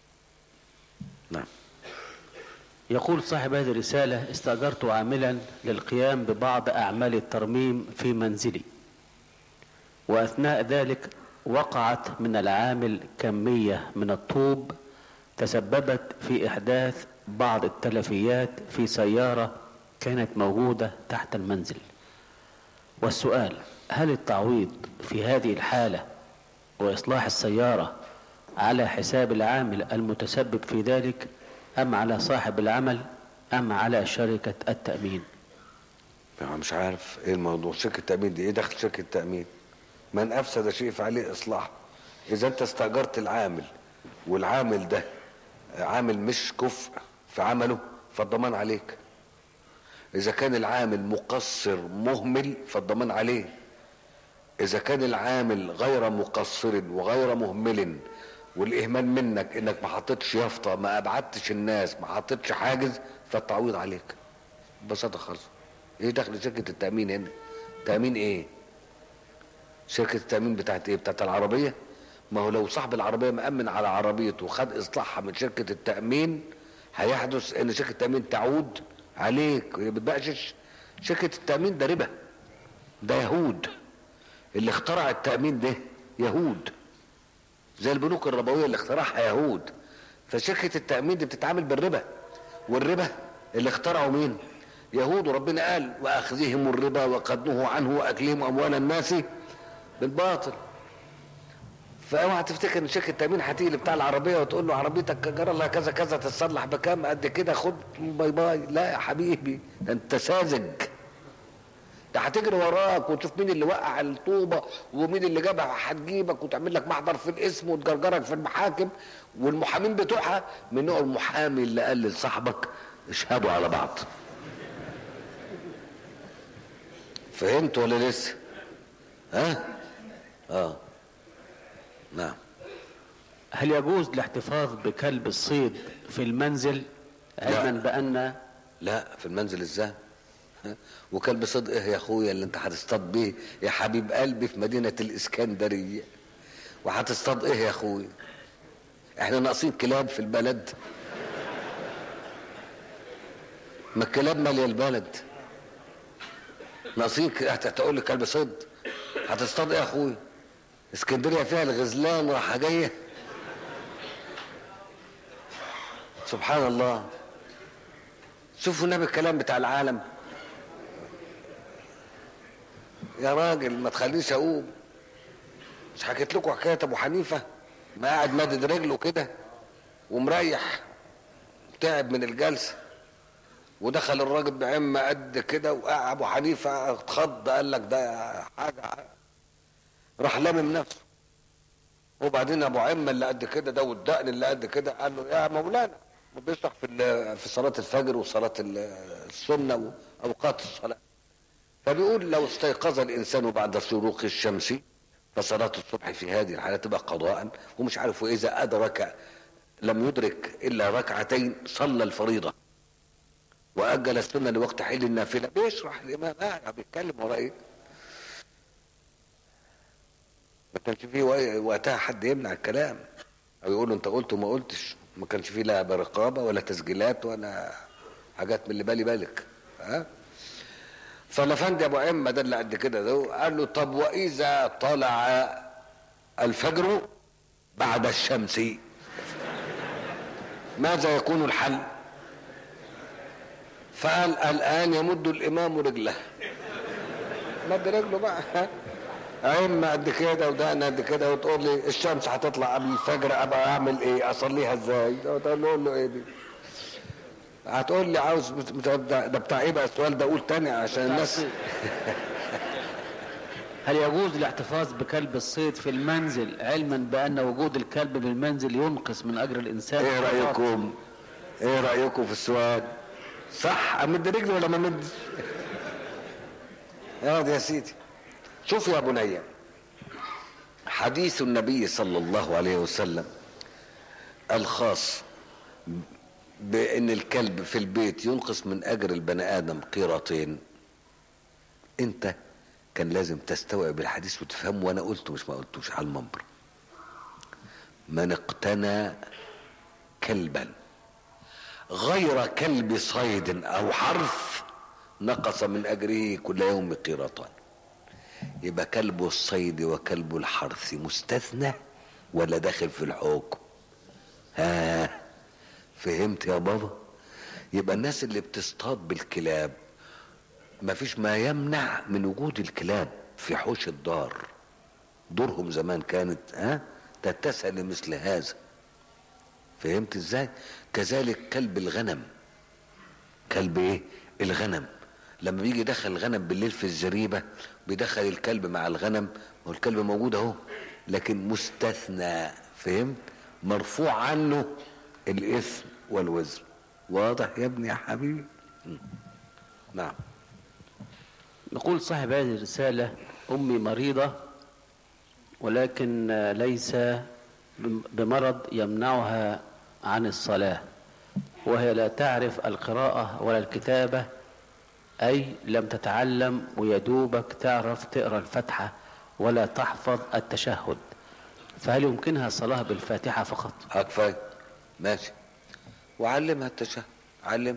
نعم يقول صاحب هذه الرسالة استأجرت عاملا للقيام ببعض أعمال الترميم في منزلي وأثناء ذلك وقعت من العامل كمية من الطوب تسببت في إحداث بعض التلفيات في سيارة كانت موجودة تحت المنزل والسؤال هل التعويض في هذه الحالة وإصلاح السيارة على حساب العامل المتسبب في ذلك أم على صاحب العمل أم على شركة التأمين أنا مش عارف ايه الموضوع شركة تأمين دي ايه دخل شركة تأمين من أفسد شيء فعليه إصلاح إذا أنت استأجرت العامل والعامل ده عامل مش كفء في عمله فالضمان عليك إذا كان العامل مقصر مهمل فالضمان عليه إذا كان العامل غير مقصر وغير مهمل والإهمال منك إنك ما حطيتش يافطة ما أبعدتش الناس ما حطيتش حاجز فالتعويض عليك ببساطة خالص إيه دخل شركة التأمين هنا تأمين إيه شركة التأمين بتاعت إيه بتاعت العربية ما هو لو صاحب العربية مأمن على عربيته وخد إصلاحها من شركة التأمين هيحدث إن شركة التأمين تعود عليك هي بتبقاش شركة التأمين ده ربا ده يهود اللي اخترع التأمين ده يهود زي البنوك الربوية اللي اخترعها يهود فشركة التأمين دي بتتعامل بالربا والربا اللي اخترعه مين يهود وربنا قال وأخذهم الربا وقد نهوا عنه وأكلهم أموال الناس بالباطل فاوعى تفتكر ان شركه التامين هتيجي بتاع العربيه وتقول له عربيتك جرى لها كذا كذا تتصلح بكام قد كده خد باي باي لا يا حبيبي ده انت ساذج ده هتجري وراك وتشوف مين اللي وقع الطوبه ومين اللي جابها هتجيبك وتعمل لك محضر في الاسم وتجرجرك في المحاكم والمحامين بتوعها من نوع المحامي اللي قال لصاحبك اشهدوا على بعض فهمت ولا لسه ها اه نعم هل يجوز الاحتفاظ بكلب الصيد في المنزل علما بأن لا في المنزل ازاي ها؟ وكلب صدق ايه يا اخويا اللي انت هتصطاد بيه يا حبيب قلبي في مدينة الاسكندرية وهتصطاد ايه يا اخويا احنا ناقصين كلاب في البلد ما الكلاب مالية البلد ناقصين ك- هت- هتقول لي كلب صيد هتصطاد ايه يا اخويا اسكندريه فيها الغزلان راحه جايه سبحان الله شوفوا النبي الكلام بتاع العالم يا راجل ما تخلينيش اقوم مش حكيت لكم حكايه ابو حنيفه ما قاعد مادد رجله كده ومريح تعب من الجلسه ودخل الراجل بعمه قد كده وقع ابو حنيفه اتخض قال لك ده حاجه راح لامم نفسه وبعدين ابو عمه اللي قد كده ده والدقن اللي قد كده قال له يا مولانا بيشرح في ال- في صلاه الفجر وصلاه ال- السنه واوقات الصلاه فبيقول لو استيقظ الانسان بعد شروق الشمس فصلاه الصبح في هذه الحاله تبقى قضاء ومش عارف واذا ادرك لم يدرك الا ركعتين صلى الفريضه واجل السنه لوقت حل النافله بيشرح الامام قاعد بيتكلم ورا ايه ما كانش فيه وق- وقتها حد يمنع الكلام او يقول له انت قلت وما قلتش ما كانش فيه لا رقابه ولا تسجيلات ولا حاجات من اللي بالي بالك ها فالافندي ابو عمه ده اللي قد كده ده قال له طب واذا طلع الفجر بعد الشمس ماذا يكون الحل فقال الان يمد الامام رجله مد رجله بقى عين قد كده ودقن قد كده وتقول لي الشمس هتطلع قبل الفجر ابقى اعمل ايه اصليها ازاي تقول له له ايه دي هتقول لي عاوز بت- بت- ده ده بتاع ايه بقى السؤال ده قول تاني عشان الناس هل يجوز الاحتفاظ بكلب الصيد في المنزل علما بأن وجود الكلب بالمنزل ينقص من أجر الإنسان ايه رايكم ايه رايكم في السؤال صح امد رجلي ولا ما امدش يا يا سيدي شوف يا بني حديث النبي صلى الله عليه وسلم الخاص بان الكلب في البيت ينقص من اجر البني ادم قيراطين انت كان لازم تستوعب الحديث وتفهمه وانا قلته مش ما قلتوش على المنبر من اقتنى كلبا غير كلب صيد او حرث نقص من اجره كل يوم قيراطان يبقى كلب الصيد وكلب الحرث مستثنى ولا داخل في الحكم ها فهمت يا بابا يبقى الناس اللي بتصطاد بالكلاب ما فيش ما يمنع من وجود الكلاب في حوش الدار دورهم زمان كانت ها تتسع لمثل هذا فهمت ازاي كذلك كلب الغنم كلب ايه الغنم لما بيجي يدخل الغنم بالليل في الزريبه بيدخل الكلب مع الغنم هو الكلب موجود اهو لكن مستثنى فهمت مرفوع عنه الاثم والوزر واضح يا ابني يا حبيبي م. نعم يقول صاحب هذه الرسالة أمي مريضة ولكن ليس بمرض يمنعها عن الصلاة وهي لا تعرف القراءة ولا الكتابة أي لم تتعلم ويدوبك تعرف تقرأ الفتحة ولا تحفظ التشهد فهل يمكنها الصلاة بالفاتحة فقط كفايه ماشي وعلمها التشهد علم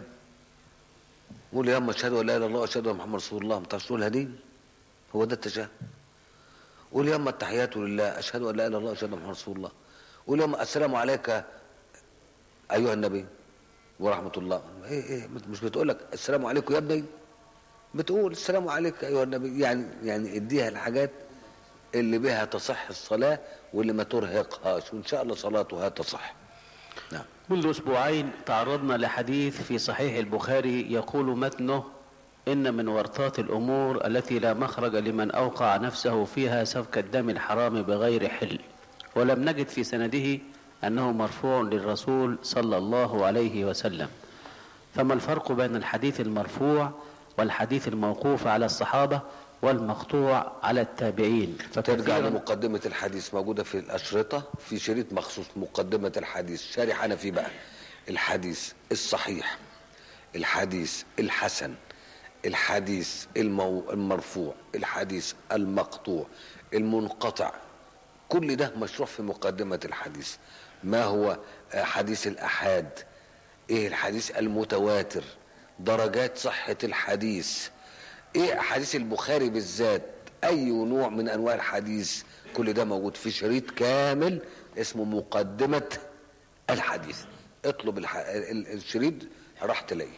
قول يا اما اشهد ان لا اله الا الله واشهد ان محمد رسول الله ما تعرفش تقولها دي هو ده التشهد قول يا اما التحيات لله اشهد ان لا اله الا الله واشهد ان محمد رسول الله قول يا اما السلام عليك ايها النبي ورحمه الله ايه ايه مش بتقول لك السلام عليكم يا ابني بتقول السلام عليك ايها النبي يعني يعني اديها الحاجات اللي بها تصح الصلاه واللي ما ترهقهاش وان شاء الله صلاتها تصح نعم منذ أسبوعين تعرضنا لحديث في صحيح البخاري يقول متنه إن من ورطات الأمور التي لا مخرج لمن أوقع نفسه فيها سفك الدم الحرام بغير حل ولم نجد في سنده أنه مرفوع للرسول صلى الله عليه وسلم فما الفرق بين الحديث المرفوع والحديث الموقوف على الصحابة والمقطوع على التابعين ترجع فكثيراً- لمقدمة الحديث موجودة في الأشرطة في شريط مخصوص مقدمة الحديث شارح أنا فيه بقى الحديث الصحيح الحديث الحسن الحديث المو... المرفوع الحديث المقطوع المنقطع كل ده مشروح في مقدمة الحديث ما هو آه، حديث الأحاد ايه الحديث المتواتر درجات صحة الحديث ايه احاديث البخاري بالذات اي نوع من انواع الحديث كل ده موجود في شريط كامل اسمه مقدمة الحديث اطلب الح... ال- الشريط راح تلاقيه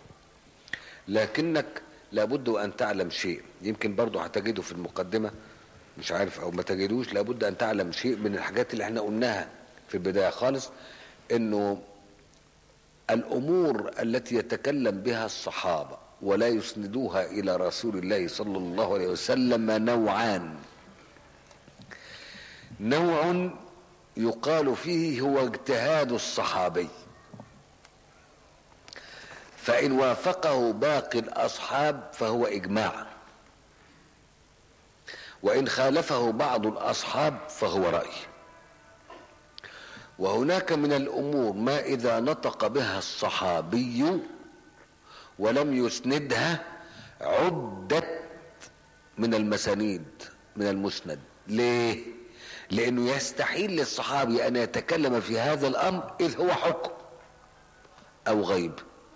لكنك لابد ان تعلم شيء يمكن برضه هتجده في المقدمة مش عارف او ما تجدوش لابد ان تعلم شيء من الحاجات اللي احنا قلناها في البداية خالص انه الامور التي يتكلم بها الصحابه ولا يسندوها الى رسول الله صلى الله عليه وسلم نوعان نوع يقال فيه هو اجتهاد الصحابي فان وافقه باقي الاصحاب فهو اجماع وان خالفه بعض الاصحاب فهو راي وهناك من الامور ما اذا نطق بها الصحابي ولم يسندها عدت من المسانيد من المسند ليه لانه يستحيل للصحابي ان يتكلم في هذا الامر اذ هو حكم او غيب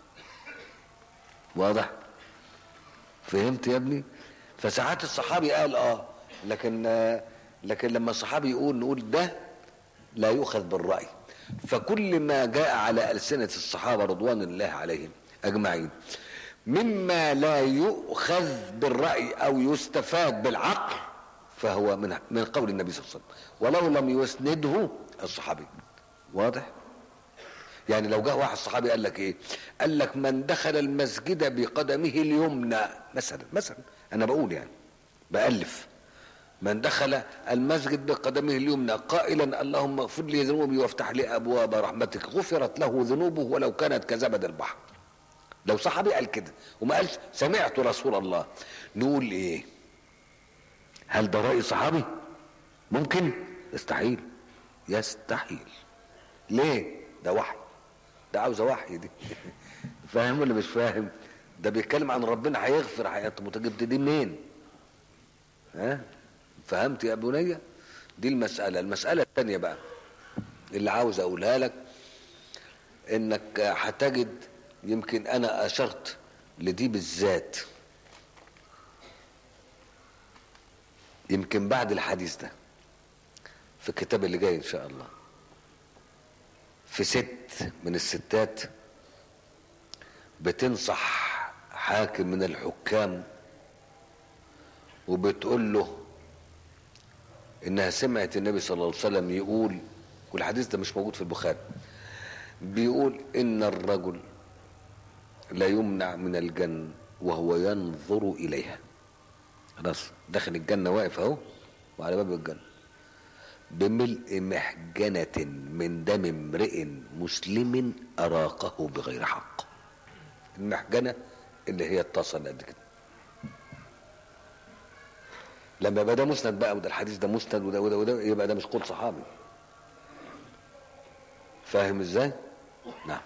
واضح فهمت يا ابني فساعات الصحابي قال اه لكن آه لكن لما الصحابي يقول نقول ده لا يؤخذ بالرأي فكل ما جاء على ألسنة الصحابة رضوان الله عليهم أجمعين مما لا يؤخذ بالرأي أو يستفاد بالعقل فهو من من قول النبي صلى الله عليه وسلم ولو لم يسنده الصحابي واضح؟ يعني لو جاء واحد صحابي قال لك ايه؟ قال لك من دخل المسجد بقدمه اليمنى مثلا مثلا انا بقول يعني بألف من دخل المسجد بقدمه اليمنى قائلا اللهم اغفر لي ذنوبي وافتح لي ابواب رحمتك غفرت له ذنوبه ولو كانت كزبد البحر لو صحابي قال كده وما قالش سمعت رسول الله نقول ايه هل ده راي صحابي ممكن يستحيل يستحيل ليه ده وحي ده عاوزه وحي دي فاهم ولا مش فاهم ده بيتكلم عن ربنا هيغفر حياته متجددين منين ها فهمت يا بنية دي المسألة المسألة الثانية بقى اللي عاوز اقولها لك انك هتجد يمكن انا اشرت لدي بالذات يمكن بعد الحديث ده في الكتاب اللي جاي ان شاء الله في ست من الستات بتنصح حاكم من الحكام وبتقول له انها سمعت النبي صلى الله عليه وسلم يقول والحديث ده مش موجود في البخاري بيقول ان الرجل لا يمنع من الجنة وهو ينظر اليها خلاص داخل الجنة واقف اهو وعلى باب الجنة بملء محجنة من دم امرئ مسلم أراقه بغير حق المحجنة اللي هي الطاسة اللي قد كده لما يبقى ده مسند بقى وده الحديث ده مسند وده وده وده يبقى ده مش قول صحابي فاهم ازاي؟ نعم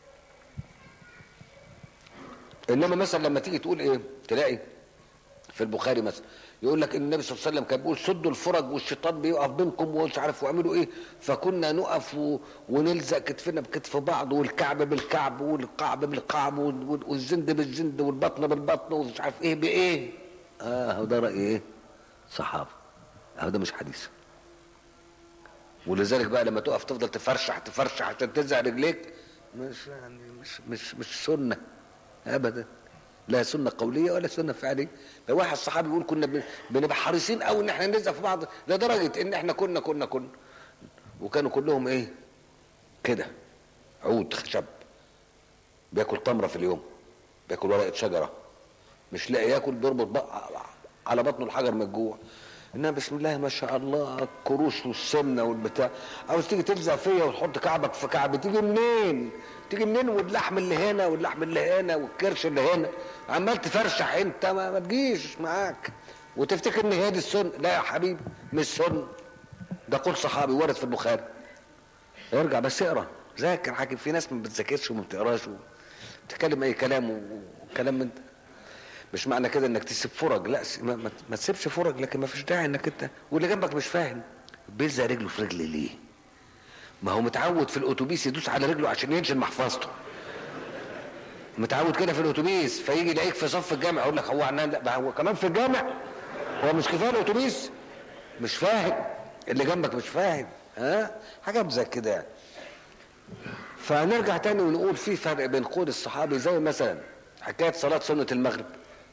انما مثلا لما تيجي تقول ايه تلاقي في البخاري مثلا يقول لك ان النبي صلى الله عليه وسلم كان بيقول سدوا الفرج والشيطان بيقف بينكم ومش عارف واعملوا ايه فكنا نقف و... ونلزق كتفنا بكتف بعض والكعب بالكعب والقعب بالقعب وال- والزند بالزند والبطن بالبطن ومش عارف ايه بايه اه هو ده راي ايه صحابه اهو ده مش حديث ولذلك بقى لما تقف تفضل تفرشح تفرشح عشان تلزق رجليك مش يعني مش مش مش سنه ابدا لا سنه قوليه ولا سنه فعليه لو واحد صحابي يقول كنا بن- بنبقى حريصين قوي ان احنا نلزق في بعض لدرجه ان احنا كنا كنا كنا وكانوا كلهم ايه كده عود خشب بياكل تمره في اليوم بياكل ورقه شجره مش لاقي ياكل بيربط بقى على بطنه الحجر من الجوع انما بسم الله ما شاء الله الكروش والسمنه والبتاع عاوز تيجي تلزق فيا وتحط كعبك في كعبي تيجي منين؟ تيجي منين واللحم اللي هنا واللحم اللي هنا والكرش اللي هنا عمال تفرشح انت ما, ما تجيش معاك وتفتكر ان هي دي السنه لا يا حبيبي مش سنه ده قول صحابي ورد في البخاري ارجع بس اقرا ذاكر حاجه في ناس ما بتذاكرش وما بتقراش وتتكلم اي كلام وكلام من ده مش معنى كده انك تسيب فرج لا س- ما, ما, ما تسيبش فرج لكن ما فيش داعي انك انت واللي جنبك مش فاهم بيلزق رجله في رجلي ليه ما هو متعود في الاتوبيس يدوس على رجله عشان ينشل محفظته متعود كده في الاتوبيس فيجي يلاقيك في صف الجامع يقول لك هو عنان لا ما هو كمان في الجامع هو مش كفايه الاتوبيس مش فاهم اللي جنبك مش فاهم ها حاجات زي كده يعني فنرجع تاني ونقول في فرق بين قول الصحابي زي مثلا حكايه صلاه سنه المغرب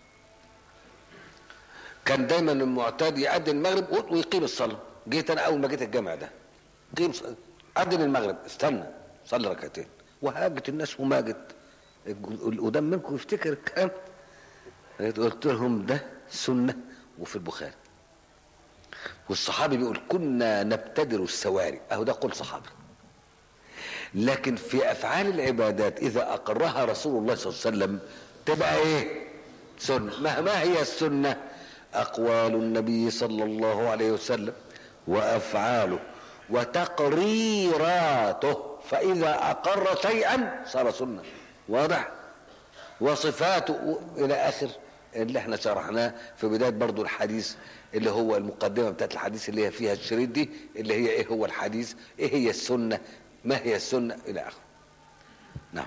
كان دايما المعتاد يأذن المغرب ويقيم الصلاه جيت انا اول ما جيت الجامع ده قيم ص- أذن المغرب استنى صلي ركعتين وهاجت الناس وماجت القدام منكم يفتكر الكلام قلت لهم ده سنه وفي البخاري والصحابي بيقول كنا نبتدر السواري اهو ده قول صحابي لكن في افعال العبادات اذا اقرها رسول الله صلى الله عليه وسلم تبقى ايه سنه ما, ما هي السنه اقوال النبي صلى الله عليه وسلم وافعاله وتقريراته فاذا اقر شيئا صار سنه واضح وصفاته الى اخر اللي احنا شرحناه في بدايه برضو الحديث اللي هو المقدمه بتاعت الحديث اللي هي فيها الشريط دي اللي هي ايه هو الحديث ايه هي السنه ما هي السنه الى اخره نعم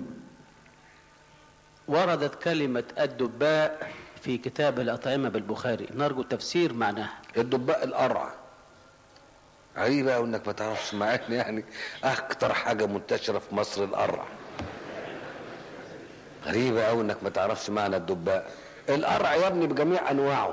وردت كلمة الدباء في كتاب الأطعمة بالبخاري نرجو تفسير معناها الدباء القرع غريبة أوي انك ما تعرفش معانا يعني اكتر حاجة منتشرة في مصر القرع غريبة أوي انك ما تعرفش معنى الدباء القرع يا ابني بجميع انواعه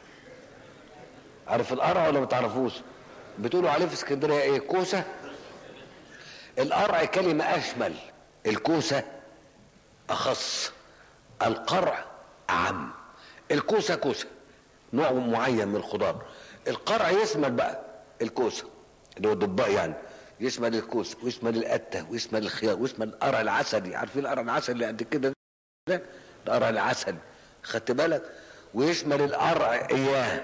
عارف القرع ولا ما تعرفوش بتقولوا عليه في اسكندرية ايه كوسة القرع كلمة اشمل الكوسة اخص القرع اعم الكوسة كوسة نوع معين من الخضار القرع يشمل بقى الكوسة اللي هو الدباء يعني يشمل الكوسة ويشمل القتة ويشمل الخيار ويشمل القرع العسلي عارفين القرع العسلي اللي قد كده ده القرع العسلي خدت بالك ويشمل القرع اياه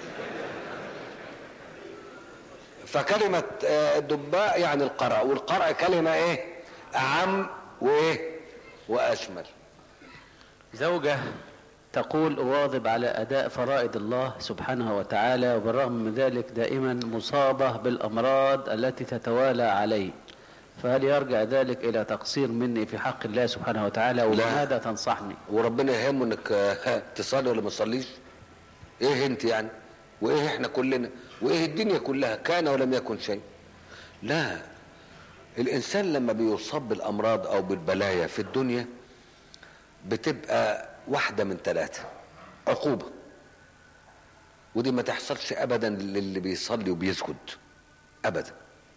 فكلمة آه، الدباء يعني القرع والقرع كلمة ايه اعم وايه واشمل زوجة تقول أواظب على أداء فرائض الله سبحانه وتعالى وبالرغم من ذلك دائما مصابة بالأمراض التي تتوالى علي فهل يرجع ذلك إلى تقصير مني في حق الله سبحانه وتعالى وبماذا تنصحني وربنا يهمه انك آه، تصلي ولا ما تصليش ايه انت يعني وايه احنا كلنا وايه الدنيا كلها كان ولم يكن شيء لا الانسان لما بيصاب بالامراض او بالبلايا في الدنيا بتبقى واحدة من ثلاثة عقوبة ودي ما تحصلش ابدا للي بيصلي وبيسجد ابدا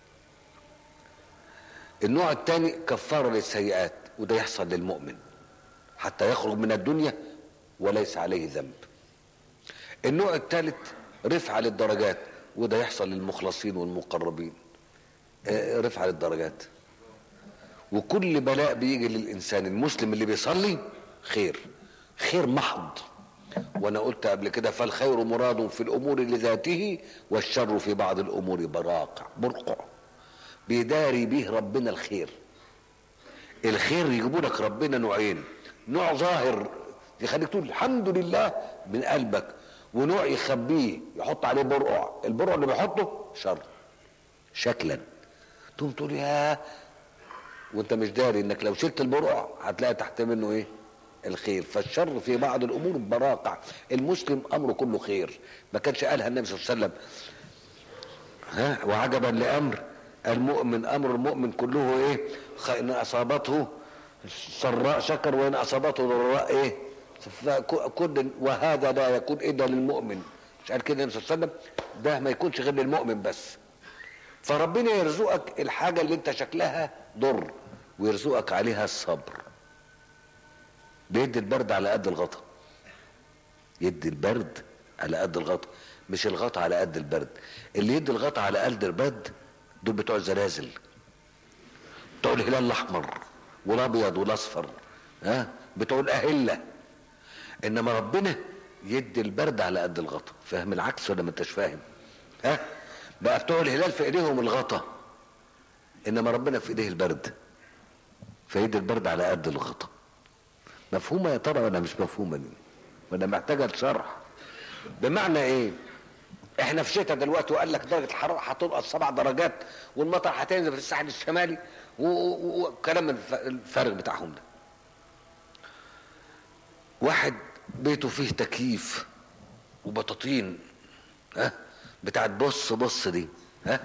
النوع الثاني كفارة للسيئات وده يحصل للمؤمن حتى يخرج من الدنيا وليس عليه ذنب النوع الثالث رفعة للدرجات وده يحصل للمخلصين والمقربين آه، رفعة للدرجات وكل بلاء بيجي للإنسان المسلم اللي بيصلي خير خير محض وانا قلت قبل كده فالخير مراد في الامور لذاته والشر في بعض الامور براقع برقع بيداري به ربنا الخير الخير يجيبوا لك ربنا نوعين نوع ظاهر يخليك تقول الحمد لله من قلبك ونوع يخبيه يحط عليه برقع البرقع اللي بيحطه شر شكلا تقوم تقول يا وانت مش داري انك لو شلت البرقع هتلاقي تحت منه ايه الخير فالشر في بعض الامور براقع المسلم امره كله خير ما كانش قالها النبي صلى الله عليه وسلم ها وعجبا لامر المؤمن امر المؤمن كله ايه خ- ان اصابته سراء شكر وان اصابته ضراء ايه فك- كل وهذا لا يكون الا للمؤمن مش قال كده النبي صلى الله عليه وسلم ده ما يكونش غير للمؤمن بس فربنا يرزقك الحاجه اللي انت شكلها ضر ويرزقك عليها الصبر بيدي البرد على قد الغطا يدي البرد على قد الغطا مش الغطا على قد البرد اللي يدي الغطا على قد البرد دول بتوع الزلازل بتوع الهلال الاحمر والابيض والاصفر ها بتوع الاهله انما ربنا يدي البرد على قد الغطا فاهم العكس ولا ما انتش فاهم ها بقى بتوع الهلال في ايديهم الغطا انما ربنا في ايديه البرد فيدي البرد على قد الغطا مفهومه يا ترى ولا مش مفهومه دي ولا محتاجه لشرح بمعنى ايه احنا في شتاء دلوقتي وقال لك درجه الحراره هتنقص سبع درجات والمطر هتنزل في الساحل الشمالي و- و- وكلام الف- الفارغ بتاعهم ده واحد بيته فيه تكييف وبطاطين ها بتاعت بص بص دي ها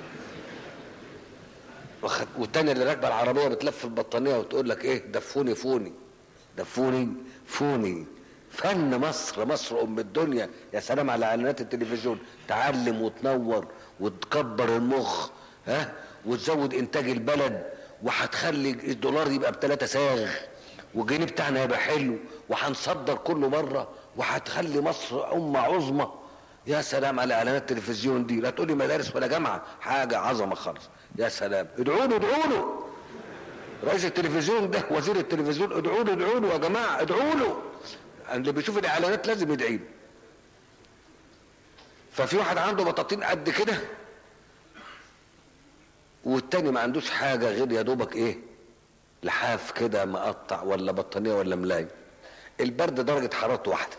واخد- والتانية اللي راكبه العربيه بتلف البطانيه وتقول لك ايه دفوني فوني دفوني فوني فن مصر مصر ام الدنيا يا سلام على اعلانات التلفزيون تعلم وتنور وتكبر المخ ها وتزود انتاج البلد وهتخلي الدولار يبقى بثلاثة ساغ والجنيه بتاعنا يبقى حلو وهنصدر كله بره وهتخلي مصر امه عظمى يا سلام على اعلانات التلفزيون دي لا تقولي مدارس ولا جامعه حاجه عظمه خالص يا سلام ادعوا له ادعوا له رئيس التلفزيون ده وزير التلفزيون ادعوا له ادعوا له يا جماعه ادعوا له اللي بيشوف الاعلانات لازم يدعي له ففي واحد عنده بطاطين قد كده والتاني ما عندوش حاجه غير يا دوبك ايه لحاف كده مقطع ولا بطانيه ولا ملاي البرد درجه حرارته واحده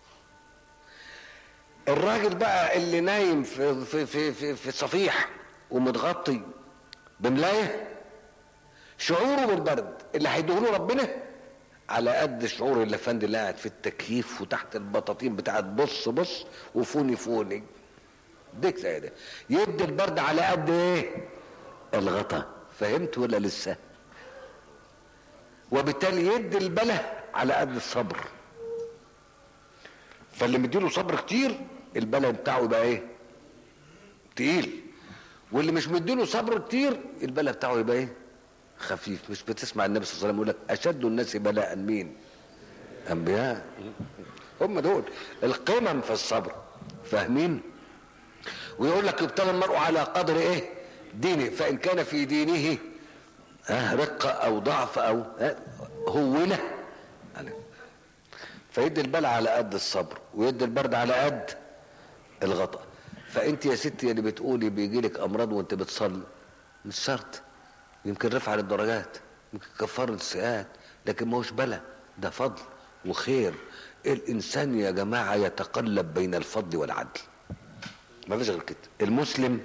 الراجل بقى اللي نايم في في في في, في صفيح ومتغطي بملايه شعوره بالبرد اللي هيديهوله ربنا على قد شعور الافندي اللي قاعد في التكييف وتحت البطاطين بتاعت بص بص وفوني فوني ديك زي ده يدي البرد على قد ايه الغطا فهمت ولا لسه وبالتالي يدي البله على قد الصبر فاللي مديله صبر كتير البله بتاعه يبقى ايه تقيل واللي مش مديله صبر كتير البله بتاعه يبقى ايه خفيف مش بتسمع النبي صلى الله عليه وسلم يقول لك اشد الناس بلاء مين انبياء هم دول القمم في الصبر فاهمين ويقول لك يبتلى المرء على قدر ايه دينه فان كان في دينه ها رقة او ضعف او ها هولة فيدي البلع على قد الصبر ويدي البرد على قد الغطاء فانت يا ستي اللي بتقولي بيجي لك امراض وانت بتصلي مش شرط يمكن رفع للدرجات يمكن كفار السيئات لكن ما هوش بلا ده فضل وخير الانسان يا جماعه يتقلب بين الفضل والعدل ما فيش غير كده المسلم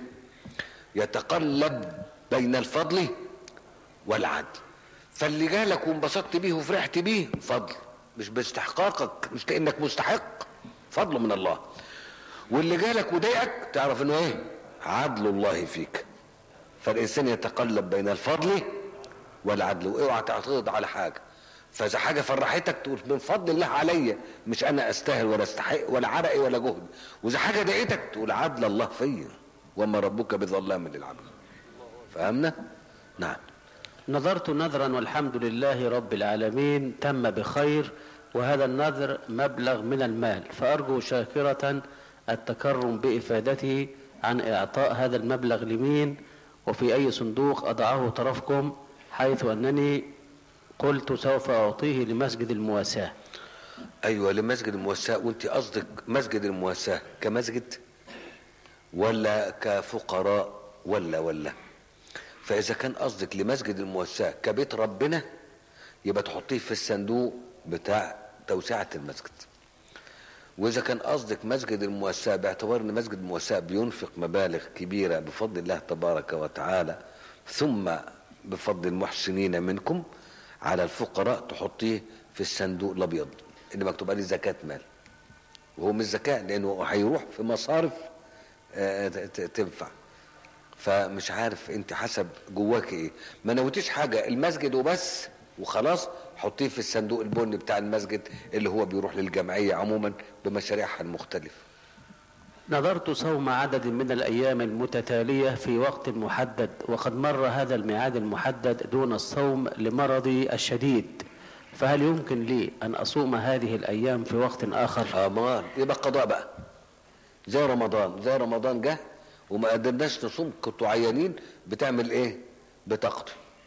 يتقلب بين الفضل والعدل فاللي جالك وانبسطت بيه وفرحت بيه فضل مش باستحقاقك مش كانك مستحق فضل من الله واللي جالك وضايقك تعرف انه ايه عدل الله فيك فالانسان يتقلب بين الفضل والعدل واوعى تعترض على حاجه فاذا حاجه فرحتك تقول من فضل الله عليا مش انا استاهل ولا استحق ولا عرقي ولا جهد واذا حاجه ضايقتك تقول عدل الله فيا وما ربك بظلام للعبد فهمنا نعم نظرت نذرا والحمد لله رب العالمين تم بخير وهذا النذر مبلغ من المال فأرجو شاكرة التكرم بإفادته عن إعطاء هذا المبلغ لمين وفي أي صندوق أضعه طرفكم حيث أنني قلت سوف أعطيه لمسجد المواساة ايوه لمسجد المواساة وانت قصدك مسجد المواساة كمسجد ولا كفقراء ولا ولا فاذا كان قصدك لمسجد المواساة كبيت ربنا يبقى تحطيه في الصندوق بتاع توسعة المسجد واذا كان قصدك مسجد المواساة باعتبار ان مسجد المواساة بينفق مبالغ كبيرة بفضل الله تبارك وتعالى ثم بفضل المحسنين منكم على الفقراء تحطيه في الصندوق الابيض اللي مكتوب عليه زكاة مال وهو مش زكاة لانه هيروح في مصارف آه، ت- ت- تنفع فمش عارف انت حسب جواك ايه ما نويتيش حاجة المسجد وبس وخلاص حطيه في الصندوق البني بتاع المسجد اللي هو بيروح للجمعية عموما بمشاريعها المختلفة نظرت صوم عدد من الأيام المتتالية في وقت محدد وقد مر هذا الميعاد المحدد دون الصوم لمرضي الشديد فهل يمكن لي أن أصوم هذه الأيام في وقت آخر امال يبقى قضاء بقى زي رمضان زي رمضان جه وما قدرناش نصوم كنتوا عيانين بتعمل ايه بتقضي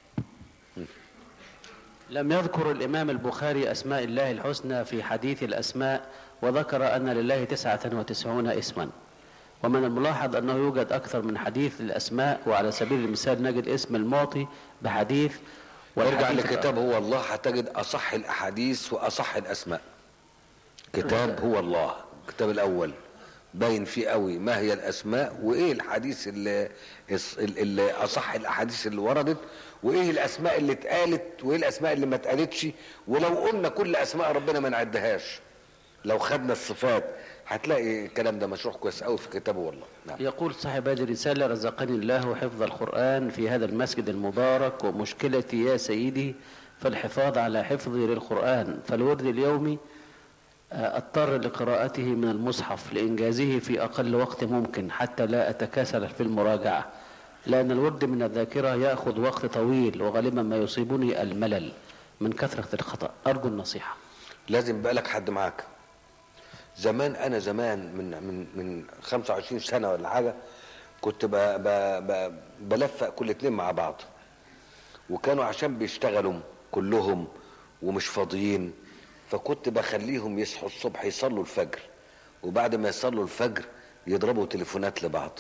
لم يذكر الإمام البخاري أسماء الله الحسنى في حديث الأسماء وذكر أن لله تسعة وتسعون اسما ومن الملاحظ أنه يوجد أكثر من حديث للأسماء وعلى سبيل المثال نجد اسم المعطي بحديث ارجع والحديث لكتاب هو الله هتجد اصح الاحاديث واصح الاسماء كتاب هو الله الكتاب الاول باين فيه قوي ما هي الاسماء وايه الحديث اللي, اللي اصح الاحاديث اللي وردت وايه الاسماء اللي اتقالت وايه الاسماء اللي ما اتقالتش ولو قلنا كل اسماء ربنا ما نعدهاش لو خدنا الصفات هتلاقي الكلام ده مشروح كويس قوي في كتابه والله نعم يقول صاحب هذه الرسالة رزقني الله حفظ القرآن في هذا المسجد المبارك ومشكلتي يا سيدي في الحفاظ على حفظي للقرآن فالورد اليومي آه، أضطر لقراءته من المصحف لإنجازه في أقل وقت ممكن حتى لا أتكاسل في المراجعة لأن الورد من الذاكرة يأخذ وقت طويل وغالبا ما يصيبني الملل من كثرة الخطأ أرجو النصيحة لازم بقى لك حد معاك زمان انا زمان من من من 25 سنه ولا حاجه كنت ب ب ب بلفق كل اتنين مع بعض وكانوا عشان بيشتغلوا كلهم ومش فاضيين فكنت بخليهم يصحوا الصبح يصلوا الفجر وبعد ما يصلوا الفجر يضربوا تليفونات لبعض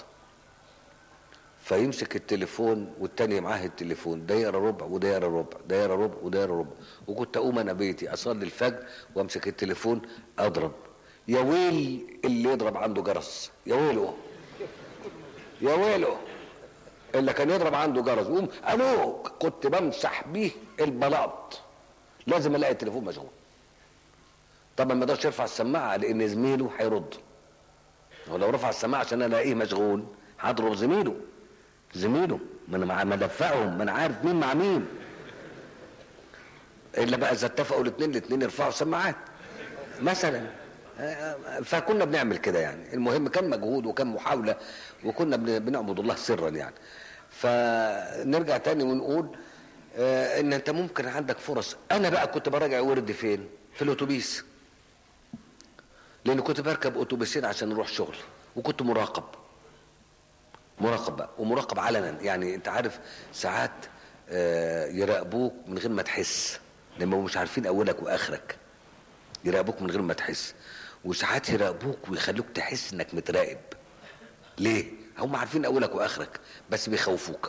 فيمسك التليفون والتاني معاه التليفون ده يقرا ربع وده يقرا ربع ده يقرا ربع وده يقرا ربع وكنت اقوم انا بيتي اصلي الفجر وامسك التليفون اضرب يا ويل اللي يضرب عنده جرس يا ويله يا ويله اللي كان يضرب عنده جرس يقوم الو كنت بمسح بيه البلاط لازم الاقي التليفون مشغول طبعا ما اقدرش ارفع السماعه لان زميله هيرد ولو رفع السماعه عشان الاقيه مشغول هضرب زميله زميله ما انا مع- مدفعهم ما انا عارف مين مع مين الا بقى اذا اتفقوا الاثنين الاثنين يرفعوا السماعات مثلا آه، فكنا بنعمل كده يعني المهم كان مجهود وكان محاوله وكنا بن- بنعبد الله سرا يعني فنرجع تاني ونقول آه، ان انت ممكن عندك فرص انا بقى كنت براجع وردي فين في الاتوبيس لان كنت بركب اتوبيسين عشان اروح شغل وكنت مراقب مراقب بقى ومراقب علنا يعني انت عارف ساعات آه، يراقبوك من غير ما تحس لما هم مش عارفين اولك واخرك يراقبوك من غير ما تحس وساعات يراقبوك ويخلوك تحس انك متراقب ليه هم عارفين اولك واخرك بس بيخوفوك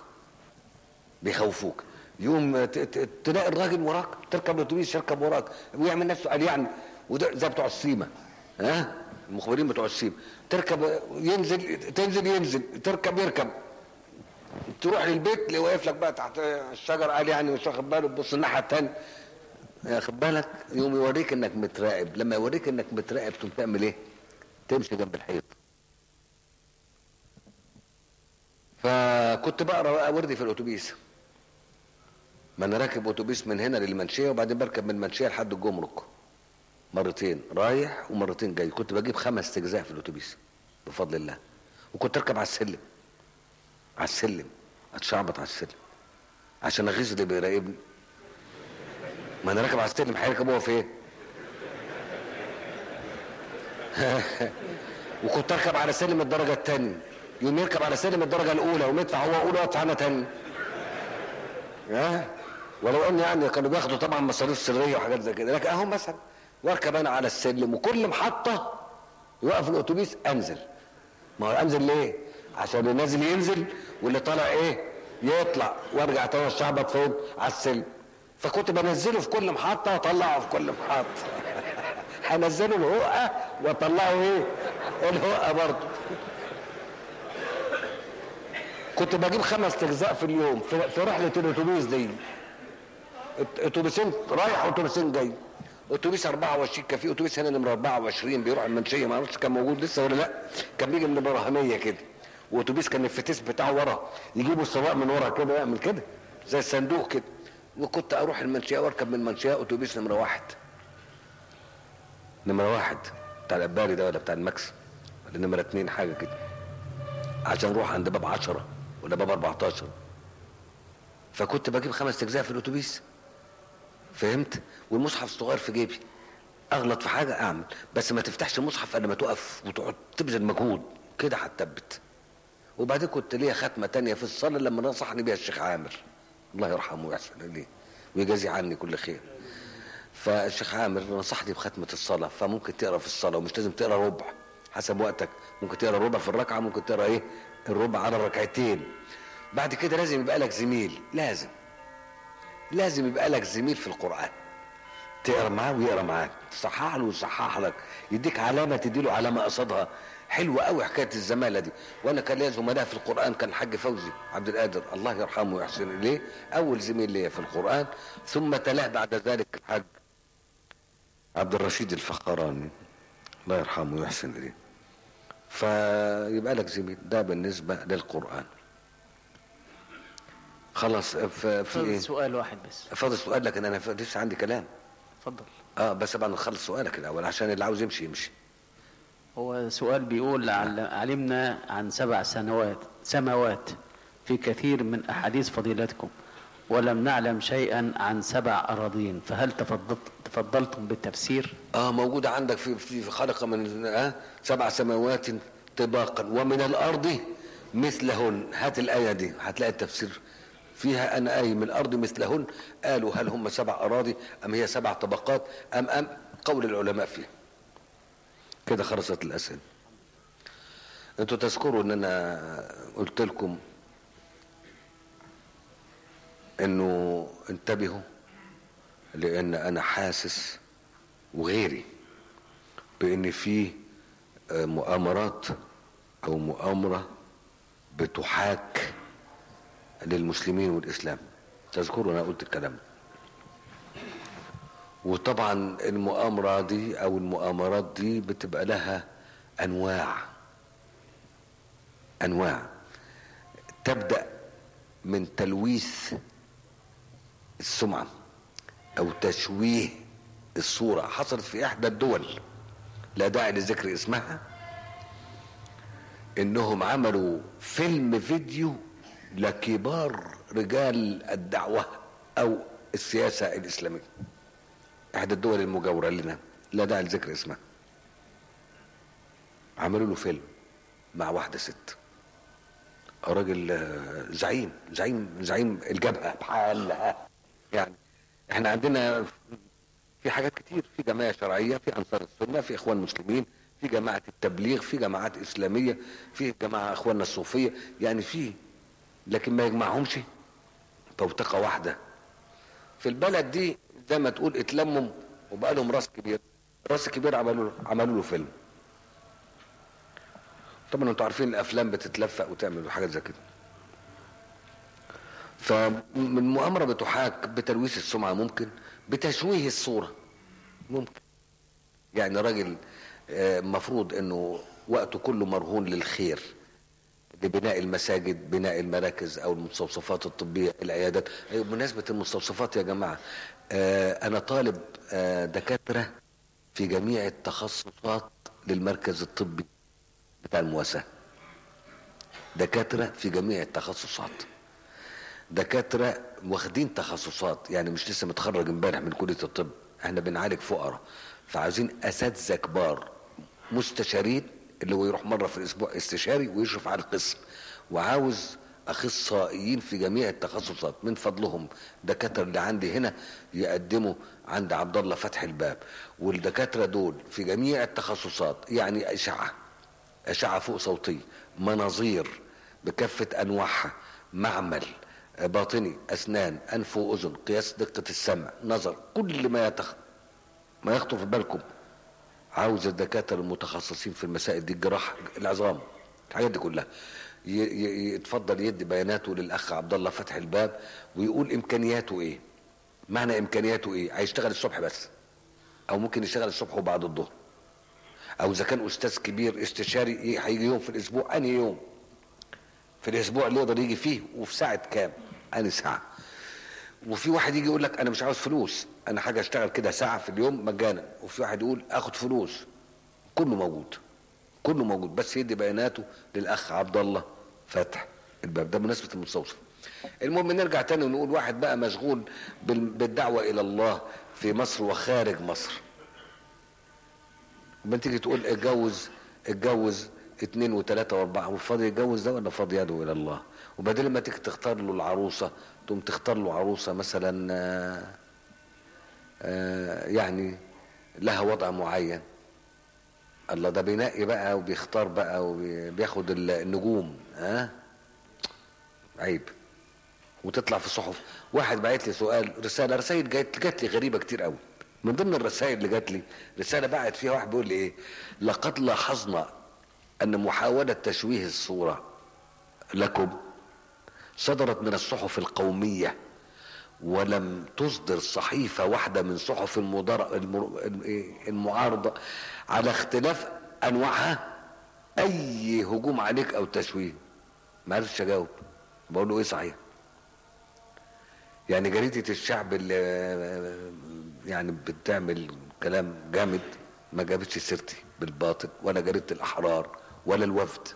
بيخوفوك يوم ت- ت- تلاقي الراجل وراك تركب الاتوبيس يركب وراك ويعمل نفسه قال يعني وده زي بتوع السيما ها المخبرين بتوع السيما تركب ينزل تنزل ينزل تركب يركب تروح للبيت اللي واقف لك بقى تحت الشجر قال يعني مش واخد باله تبص الناحيه الثانيه ياخد بالك يوم يوريك انك متراقب لما يوريك انك متراقب تقوم تعمل ايه تمشي جنب الحيط فكنت بقرا بقى وردي في الاتوبيس ما انا راكب اتوبيس من هنا للمنشيه وبعدين بركب من المنشيه لحد الجمرك مرتين رايح ومرتين جاي كنت بجيب خمس اجزاء في الاتوبيس بفضل الله وكنت اركب على السلم على السلم اتشعبط على السلم عشان اغيظ اللي بيراقبني ما انا راكب على السلم هيركب هو فين وكنت اركب على سلم الدرجه الثانيه يوم يركب على سلم الدرجه الاولى ويدفع هو اولى وادفع انا ثاني ها ولو ان يعني كانوا بياخدوا طبعا مصاريف سريه وحاجات زي كده لكن اهو مثلا واركب انا على السلم وكل محطه يوقف الاتوبيس انزل ما هو انزل ليه عشان اللي نازل ينزل واللي طالع ايه يطلع وارجع تاني الشعبط فين على السلم فكنت بنزله في كل محطه واطلعه في كل محطه هنزله الهقه واطلعه ايه الهقه برضه كنت بجيب خمس اجزاء في اليوم في, في رحله الاتوبيس دي اتوبيسين رايح واتوبيسين جاي اتوبيس 24 كان في اتوبيس هنا نمره 24 بيروح المنشيه ما اعرفش كان موجود لسه ولا لا كان بيجي من ابراهيميه كده واتوبيس كان الفتيس بتاعه ورا يجيبوا السواق من ورا كده يعمل كده زي الصندوق كده وكنت اروح المنشيه واركب من المنشيه اتوبيس نمره واحد نمره واحد بتاع الاباري ده ولا بتاع الماكس ولا نمره اتنين حاجه كده عشان اروح عند باب 10 ولا باب 14 فكنت بجيب خمس اجزاء في الاتوبيس فهمت والمصحف الصغير في جيبي اغلط في حاجه اعمل بس ما تفتحش المصحف الا ما تقف وتقعد تبذل مجهود كده هتثبت وبعدين كنت ليا ختمه تانية في الصلاه لما نصحني بيها الشيخ عامر الله يرحمه ويحسن اليه ويجازي عني كل خير فالشيخ عامر نصحني بختمه الصلاه فممكن تقرا في الصلاه ومش لازم تقرا ربع حسب وقتك ممكن تقرا ربع في الركعه ممكن تقرا ايه الربع على الركعتين بعد كده لازم يبقى لك زميل لازم لازم يبقى لك زميل في القرآن تقرا معاه ويقرا معاك تصحح له ويصحح لك يديك علامه تديله علامه قصادها حلوه قوي حكايه الزماله دي وانا كان ليا زملاء في القران كان الحاج فوزي عبد القادر الله يرحمه ويحسن اليه اول زميل ليا في القران ثم تلاه بعد ذلك الحاج عبد الرشيد الفخراني الله يرحمه ويحسن اليه فيبقى لك زميل ده بالنسبه للقران خلاص في, في ايه سؤال واحد بس فاضل سؤال لكن انا لسه عندي كلام اتفضل اه بس بعد نخلص سؤالك الاول عشان اللي عاوز يمشي يمشي هو سؤال بيقول عل- علمنا عن سبع سنوات سماوات في كثير من أحاديث فضيلتكم ولم نعلم شيئا عن سبع أراضين فهل تفضلت تفضلتم بالتفسير اه موجودة عندك في في في خلق من آه سبع سماوات طباقا ومن الارض مثلهن هات الايه دي هتلاقي التفسير فيها انا اي من الارض مثلهن قالوا هل هم سبع اراضي ام هي سبع طبقات ام ام قول العلماء فيه كده خلصت الاسئله انتوا تذكروا ان انا قلت لكم انه انتبهوا لان انا حاسس وغيري بان في آه، مؤامرات او مؤامره بتحاك للمسلمين والاسلام تذكروا انا قلت الكلام ده. وطبعا المؤامره دي او المؤامرات دي بتبقى لها انواع انواع تبدا من تلويث السمعه او تشويه الصوره حصلت في احدى الدول لا داعي لذكر اسمها انهم عملوا فيلم فيديو لكبار رجال الدعوه او السياسه الاسلاميه احدى الدول المجاوره لنا لا داعي لذكر اسمها عملوا له فيلم مع واحده ست راجل آه، زعيم زعيم زعيم الجبهه بحالها يعني احنا عندنا في حاجات كتير في جماعه شرعيه في انصار السنه في اخوان مسلمين في جماعه التبليغ في جماعات اسلاميه في جماعه اخواننا الصوفيه يعني في لكن ما يجمعهمش توثقه واحده في البلد دي زي ما تقول اتلمم وبقى لهم راس كبير راس الكبير عملوا له عملوا له فيلم طبعا انتوا عارفين الافلام بتتلفق وتعمل حاجات زي كده فمن مؤامره بتحاك بتلويث السمعه ممكن بتشويه الصوره ممكن يعني راجل آه، مفروض انه وقته كله مرهون للخير لبناء المساجد بناء المراكز او المستوصفات الطبيه العيادات أيوة، بمناسبه المستوصفات يا جماعه آه، انا طالب آه، دكاتره في جميع التخصصات للمركز الطبي بتاع المواساه دكاتره في جميع التخصصات دكاتره واخدين تخصصات يعني مش لسه متخرج امبارح من كليه الطب احنا بنعالج فقراء فعايزين اساتذه كبار مستشارين اللي هو يروح مره في الاسبوع استشاري ويشرف على القسم وعاوز اخصائيين في جميع التخصصات من فضلهم دكاتره اللي عندي هنا يقدموا عند عبد الله فتح الباب والدكاتره دول في جميع التخصصات يعني اشعه اشعه فوق صوتيه مناظير بكافه انواعها معمل باطني اسنان انف واذن قياس دقه السمع نظر كل ما يتخ... ما يخطر في بالكم عاوز الدكاتره المتخصصين في المسائل دي الجراحه العظام الحاجات دي كلها ي- ي- يتفضل يدي بياناته للاخ عبد الله فتح الباب ويقول امكانياته ايه معنى امكانياته ايه هيشتغل الصبح بس او ممكن يشتغل الصبح وبعد الظهر او اذا كان استاذ كبير استشاري إيه، هيجي يوم في الاسبوع انهي يوم في الاسبوع اللي يقدر يجي فيه وفي ساعه كام انهي ساعه وفي واحد يجي يقول لك انا مش عاوز فلوس انا حاجه اشتغل كده ساعه في اليوم مجانا وفي واحد يقول اخد فلوس كله موجود كله موجود بس يدي بياناته للاخ عبد الله فتح الباب ده بمناسبه المستوصف المهم نرجع تاني ونقول واحد بقى مشغول بال- بالدعوه الى الله في مصر وخارج مصر ما تيجي تقول اتجوز اتجوز اتنين وتلاته واربعه هو فاضي يتجوز ده ولا فاضي يدعو الى الله وبعدين لما تيجي تختار له العروسه تقوم تختار له عروسه مثلا آه، آه، يعني لها وضع معين الله ده بينقي بقى وبيختار بقى وبياخد ال- النجوم ها عيب وتطلع في الصحف واحد بعت لي سؤال رساله رسائل جات جات لي غريبه كتير قوي من ضمن الرسائل اللي جات لي رساله بعت فيها واحد بيقول لي ايه لقد لاحظنا ان محاوله تشويه الصوره لكم صدرت من الصحف القوميه ولم تصدر صحيفه واحده من صحف المدار المر- إيه؟ المعارضه على اختلاف انواعها اي هجوم عليك او تشويه ما عرفتش اجاوب بقول له ايه صحيح يعني جريدة الشعب اللي يعني بتعمل كلام جامد ما جابتش سيرتي بالباطل ولا جريدة الأحرار ولا الوفد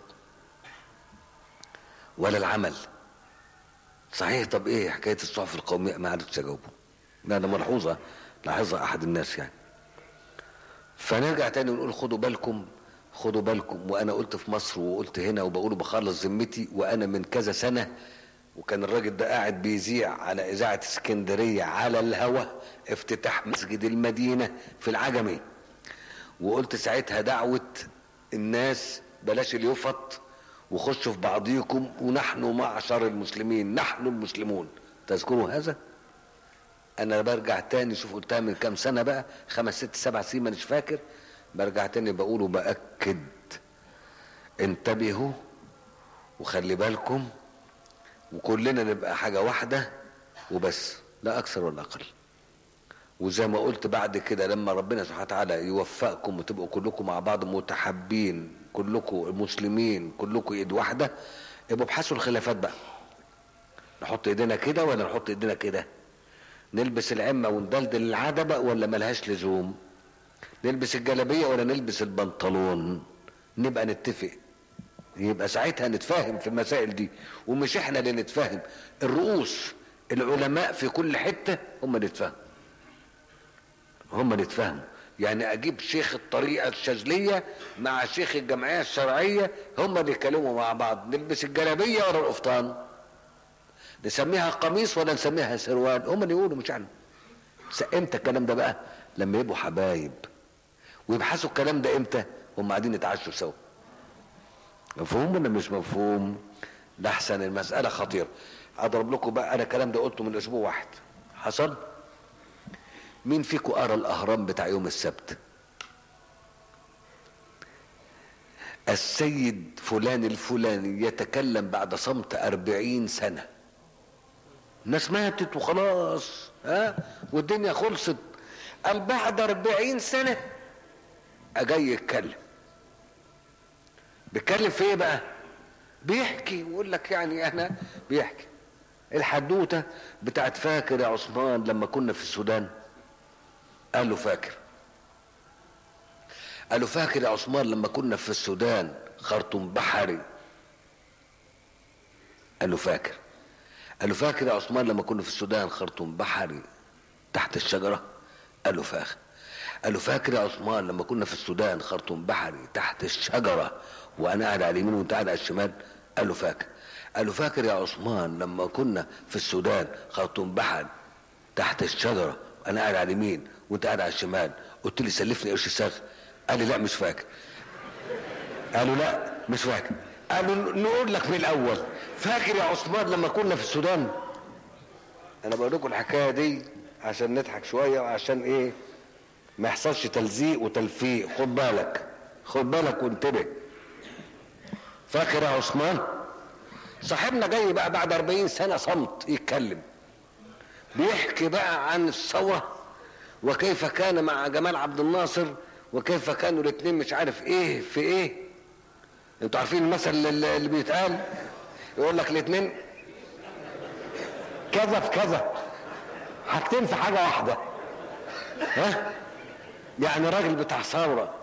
ولا العمل صحيح طب ايه حكاية الصحف القومية ما عرفتش اجاوبه لا ده ملحوظة لاحظها احد الناس يعني فنرجع تاني ونقول خدوا بالكم خدوا بالكم وانا قلت في مصر وقلت هنا وبقوله بخلص ذمتي وانا من كذا سنه وكان الراجل ده قاعد بيذيع على اذاعه اسكندريه على الهوا افتتاح مسجد المدينه في العجمي وقلت ساعتها دعوه الناس بلاش اليفط وخشوا في بعضيكم ونحن معشر المسلمين نحن المسلمون تذكروا هذا انا برجع تاني شوف قلتها من كام سنه بقى خمس ست سبع سنين مش فاكر برجع تاني بقول وباكد انتبهوا وخلي بالكم وكلنا نبقى حاجه واحده وبس لا اكثر ولا اقل وزي ما قلت بعد كده لما ربنا سبحانه وتعالى يوفقكم وتبقوا كلكم مع بعض متحابين كلكم مسلمين كلكم ايد واحده يبقوا ابحثوا الخلافات بقى نحط ايدينا كده ولا نحط ايدينا كده نلبس العمه وندلدل العدبه ولا ملهاش لزوم نلبس الجلابيه ولا نلبس البنطلون نبقى نتفق يبقى ساعتها نتفاهم في المسائل دي ومش احنا اللي نتفاهم الرؤوس العلماء في كل حته هم اللي يتفاهموا هم اللي يتفاهموا يعني اجيب شيخ الطريقه الشاذليه مع شيخ الجمعيه الشرعيه هم اللي يتكلموا مع بعض نلبس الجلابيه ولا القفطان نسميها قميص ولا نسميها سروال هم اللي يقولوا مش احنا س- امتى الكلام ده بقى لما يبقوا حبايب ويبحثوا الكلام ده امتى هم قاعدين يتعشوا سوا مفهوم ولا مش مفهوم ده احسن المساله خطيره اضرب لكم بقى انا الكلام ده قلته من اسبوع واحد حصل مين فيكم قرا الاهرام بتاع يوم السبت السيد فلان الفلاني يتكلم بعد صمت أربعين سنة الناس ماتت وخلاص ها والدنيا خلصت قال بعد أربعين سنة أجاي يتكلم بيتكلم في ايه بقى بيحكي ويقول لك يعني انا بيحكي الحدوته بتاعت فاكر يا عثمان لما كنا في السودان قال له فاكر قال له فاكر يا عثمان لما كنا في السودان خرطوم بحري قال له فاكر قال له فاكر يا عثمان لما كنا في السودان خرطوم بحري تحت الشجره قال له فاكر قال له فاكر يا عثمان لما كنا في السودان خرطوم بحري تحت الشجره وانا قاعد على اليمين وانت قاعد على الشمال قال له فاكر قال له فاكر يا عثمان لما كنا في السودان خرطوم بحر تحت الشجره وانا قاعد على اليمين وانت قاعد على الشمال قلت لي سلفني قرش الساغ قال لي لا مش فاكر قالوا لا مش فاكر قالوا نقول لك من الاول فاكر يا عثمان لما كنا في السودان انا بقول لكم الحكايه دي عشان نضحك شويه وعشان ايه ما يحصلش تلزيق وتلفيق خد بالك خد بالك وانتبه فاكر يا عثمان صاحبنا جاي بقى بعد 40 سنه صمت يتكلم بيحكي بقى عن الثوره وكيف كان مع جمال عبد الناصر وكيف كانوا الاثنين مش عارف ايه في ايه انتوا عارفين المثل اللي اللي بيتقال يقول لك الاثنين كذا في كذا حاجتين في حاجه واحده ها يعني راجل بتاع ثوره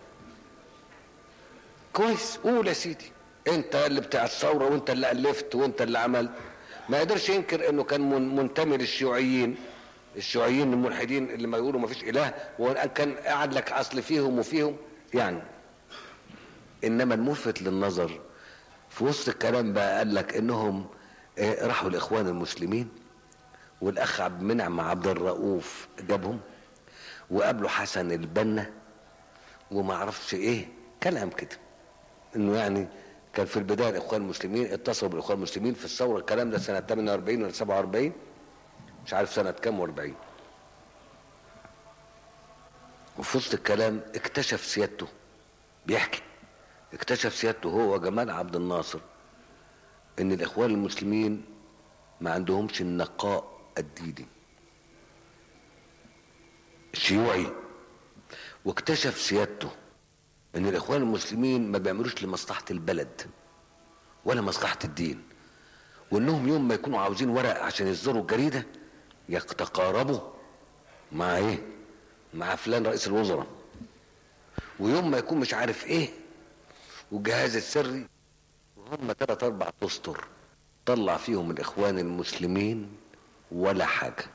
كويس قول يا سيدي انت اللي بتاع الثوره وانت اللي الفت وانت اللي عملت ما يقدرش ينكر انه كان من- منتمي للشيوعيين الشيوعيين الملحدين اللي ما يقولوا ما فيش اله وان كان قاعد لك اصل فيهم وفيهم يعني انما الملفت للنظر في وسط الكلام بقى قال لك انهم آه، راحوا الاخوان المسلمين والاخ عبد المنعم مع عبد الرؤوف جابهم وقابلوا حسن البنا وما اعرفش ايه كلام كده انه يعني كان في البدايه الاخوان المسلمين اتصلوا بالاخوان المسلمين في الثوره الكلام ده سنه 48 ولا 47 مش عارف سنه كام و40 وفي وسط الكلام اكتشف سيادته بيحكي اكتشف سيادته هو جمال عبد الناصر ان الاخوان المسلمين ما عندهمش النقاء الديني الشيوعي واكتشف سيادته ان الاخوان المسلمين ما بيعملوش لمصلحه البلد ولا مصلحه الدين وانهم يوم ما يكونوا عاوزين ورق عشان يصدروا الجريده يتقاربوا مع ايه مع فلان رئيس الوزراء ويوم ما يكون مش عارف ايه والجهاز السري وهم ثلاث اربع اسطر طلع فيهم الاخوان المسلمين ولا حاجه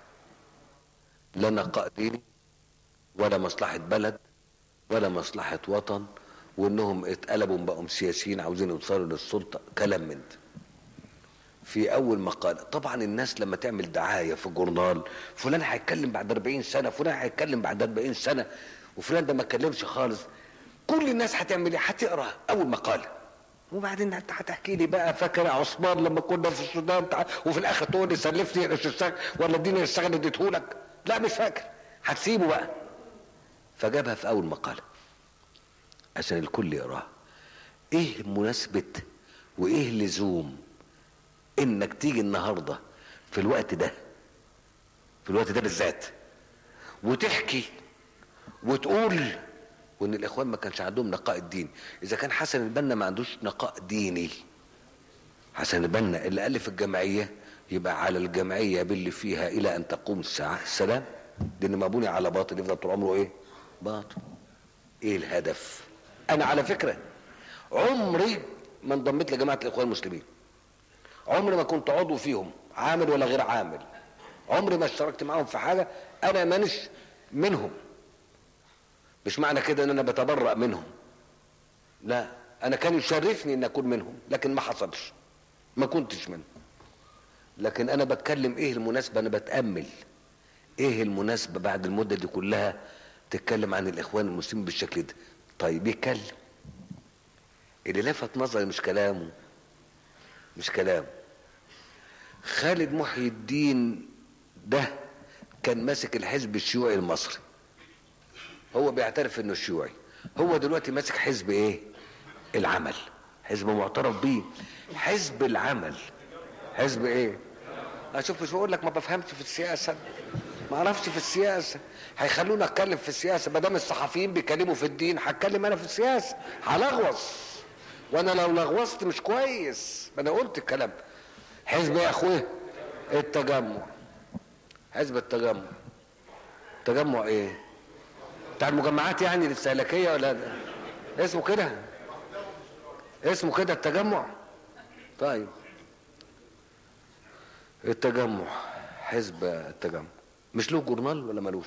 لا نقاء ديني ولا مصلحه بلد ولا مصلحة وطن وانهم اتقلبوا بقوا سياسيين عاوزين يوصلوا للسلطة كلام من ده في اول مقال طبعا الناس لما تعمل دعاية في جورنال فلان هيتكلم بعد 40 سنة فلان هيتكلم بعد 40 سنة وفلان ده ما اتكلمش خالص كل الناس هتعمل ايه هتقرا اول مقالة وبعدين انت هتحكي لي بقى فاكر يا عثمان لما كنا في السودان تع- وفي الاخر تقول لي سلفني قرش الساق ولا اديني الساق اللي اديتهولك لا مش فاكر هتسيبه بقى فجابها في اول مقاله عشان الكل يقراها ايه مناسبة وايه لزوم انك تيجي النهارده في الوقت ده في الوقت ده بالذات وتحكي وتقول وان الاخوان ما كانش عندهم نقاء الدين اذا كان حسن البنا ما عندوش نقاء ديني حسن البنا اللي الف الجمعيه يبقى على الجمعيه باللي فيها الى ان تقوم الساعه السلام لان مبني على باطل يفضل طول عمره ايه باطل ايه الهدف انا على فكره عمري ما انضميت لجماعه الاخوان المسلمين عمري ما كنت عضو فيهم عامل ولا غير عامل عمري ما اشتركت معاهم في حاجه انا مانيش منهم مش معنى كده ان انا بتبرأ منهم لا انا كان يشرفني ان اكون منهم لكن ما حصلش ما كنتش منهم لكن انا بتكلم ايه المناسبه انا بتامل ايه المناسبه بعد المده دي كلها تتكلم عن الاخوان المسلمين بالشكل ده طيب يتكلم اللي لفت نظري مش كلامه مش كلامه خالد محي الدين ده كان ماسك الحزب الشيوعي المصري هو بيعترف انه شيوعي هو دلوقتي ماسك حزب ايه العمل حزب معترف بيه حزب العمل حزب ايه اشوف مش بقول لك ما بفهمش في السياسه ما اعرفش في السياسه هيخلونا اتكلم في السياسه ما دام الصحفيين بيتكلموا في الدين هتكلم انا في السياسه هلغوص وانا لو لغوصت مش كويس ما انا قلت الكلام حزب يا اخويا التجمع حزب التجمع تجمع ايه بتاع المجمعات يعني الاستهلاكيه ولا اسمه كده اسمه كده التجمع طيب التجمع حزب التجمع مش له جورنال ولا ملوش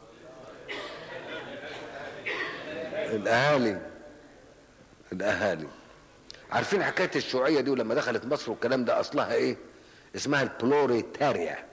الاهالي الاهالي عارفين حكايه الشيوعيه دي ولما دخلت مصر والكلام ده اصلها ايه اسمها البلوريتاريا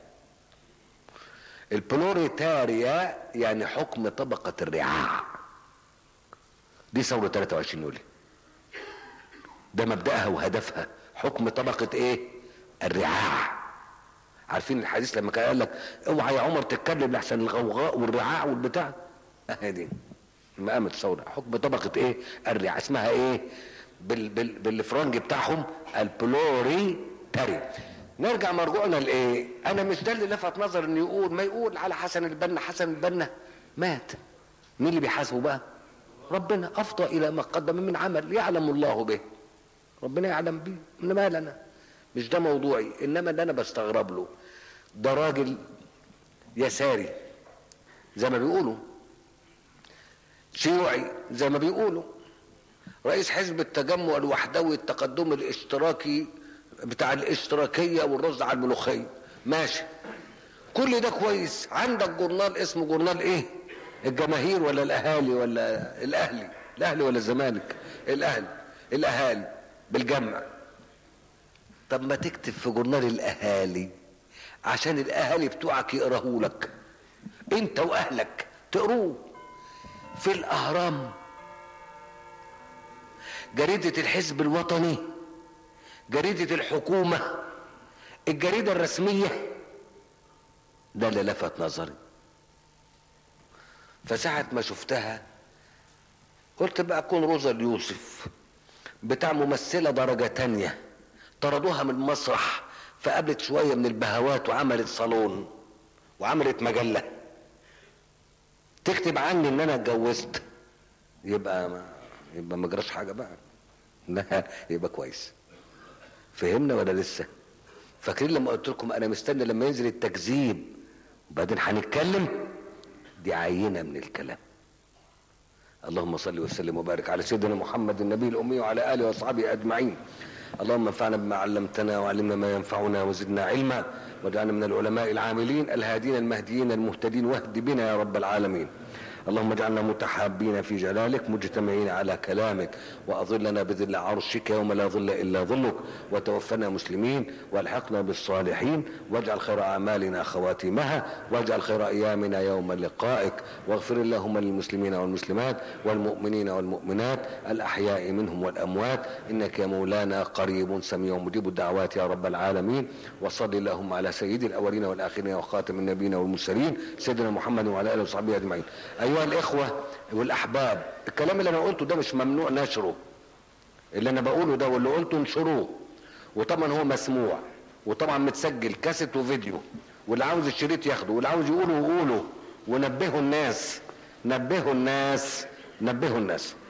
البلوريتاريا يعني حكم طبقه الرعاع دي ثوره 23 يوليو ده مبدأها وهدفها حكم طبقة ايه الرعاع عارفين الحديث لما كان قال لك اوعى يا عمر تتكلم لحسن الغوغاء والرعاع والبتاع اهي دي لما قامت الثورة حكم طبقة ايه الرعاع اسمها ايه بال بال بالفرنج بتاعهم البلوري تاري نرجع مرجوعنا لايه انا مش ده اللي لفت نظر انه يقول ما يقول على حسن البنا حسن البنا مات مين اللي بيحاسبه بقى ربنا افضى الى ما قدم من عمل يعلم الله به ربنا يعلم بيه من مال انا مش ده موضوعي انما اللي انا بستغرب له ده راجل يساري زي ما بيقولوا شيوعي زي ما بيقولوا رئيس حزب التجمع الوحدوي التقدمي الاشتراكي بتاع الاشتراكية والرز على الملوخية ماشي كل ده كويس عندك جورنال اسمه جورنال ايه الجماهير ولا الاهالي ولا الاهلي الاهلي ولا الزمالك الاهلي الاهالي بالجمع طب ما تكتب في جورنال الاهالي عشان الاهالي بتوعك يقراه لك انت واهلك تقروه في الاهرام جريدة الحزب الوطني جريدة الحكومة الجريدة الرسمية ده اللي لفت نظري فساعة ما شفتها قلت بقى اكون روزا اليوسف بتاع ممثلة درجة تانية طردوها من المسرح فقابلت شوية من البهوات وعملت صالون وعملت مجلة تكتب عني ان انا اتجوزت يبقى ما يبقى ما جراش حاجة بقى لا يبقى كويس فهمنا ولا لسه فاكرين لما قلت لكم انا مستني لما ينزل التكذيب وبعدين هنتكلم دي عينة من الكلام اللهم صل وسلم وبارك على سيدنا محمد النبي الأمي وعلى آله وأصحابه أجمعين اللهم انفعنا بما علمتنا وعلمنا ما ينفعنا وزدنا علما واجعلنا من العلماء العاملين الهادين المهديين المهتدين واهد بنا يا رب العالمين اللهم اجعلنا متحابين في جلالك مجتمعين على كلامك واظلنا بذل عرشك يوم لا ظل الا ظلك وتوفنا مسلمين والحقنا بالصالحين واجعل خير اعمالنا خواتيمها واجعل خير ايامنا يوم لقائك واغفر اللهم للمسلمين والمسلمات والمؤمنين والمؤمنات الاحياء منهم والاموات انك يا مولانا قريب سميع مجيب الدعوات يا رب العالمين وصل اللهم على سيد الاولين والاخرين وخاتم النبيين والمرسلين سيدنا محمد وعلى اله وصحبه اجمعين ايها الاخوه والاحباب الكلام اللي انا قلته ده مش ممنوع نشره اللي انا بقوله ده واللي قلته انشروه وطبعا هو مسموع وطبعا متسجل كاسيت وفيديو واللي عاوز الشريط ياخده واللي عاوز يقوله يقوله ونبهوا الناس نبهوا الناس نبهوا الناس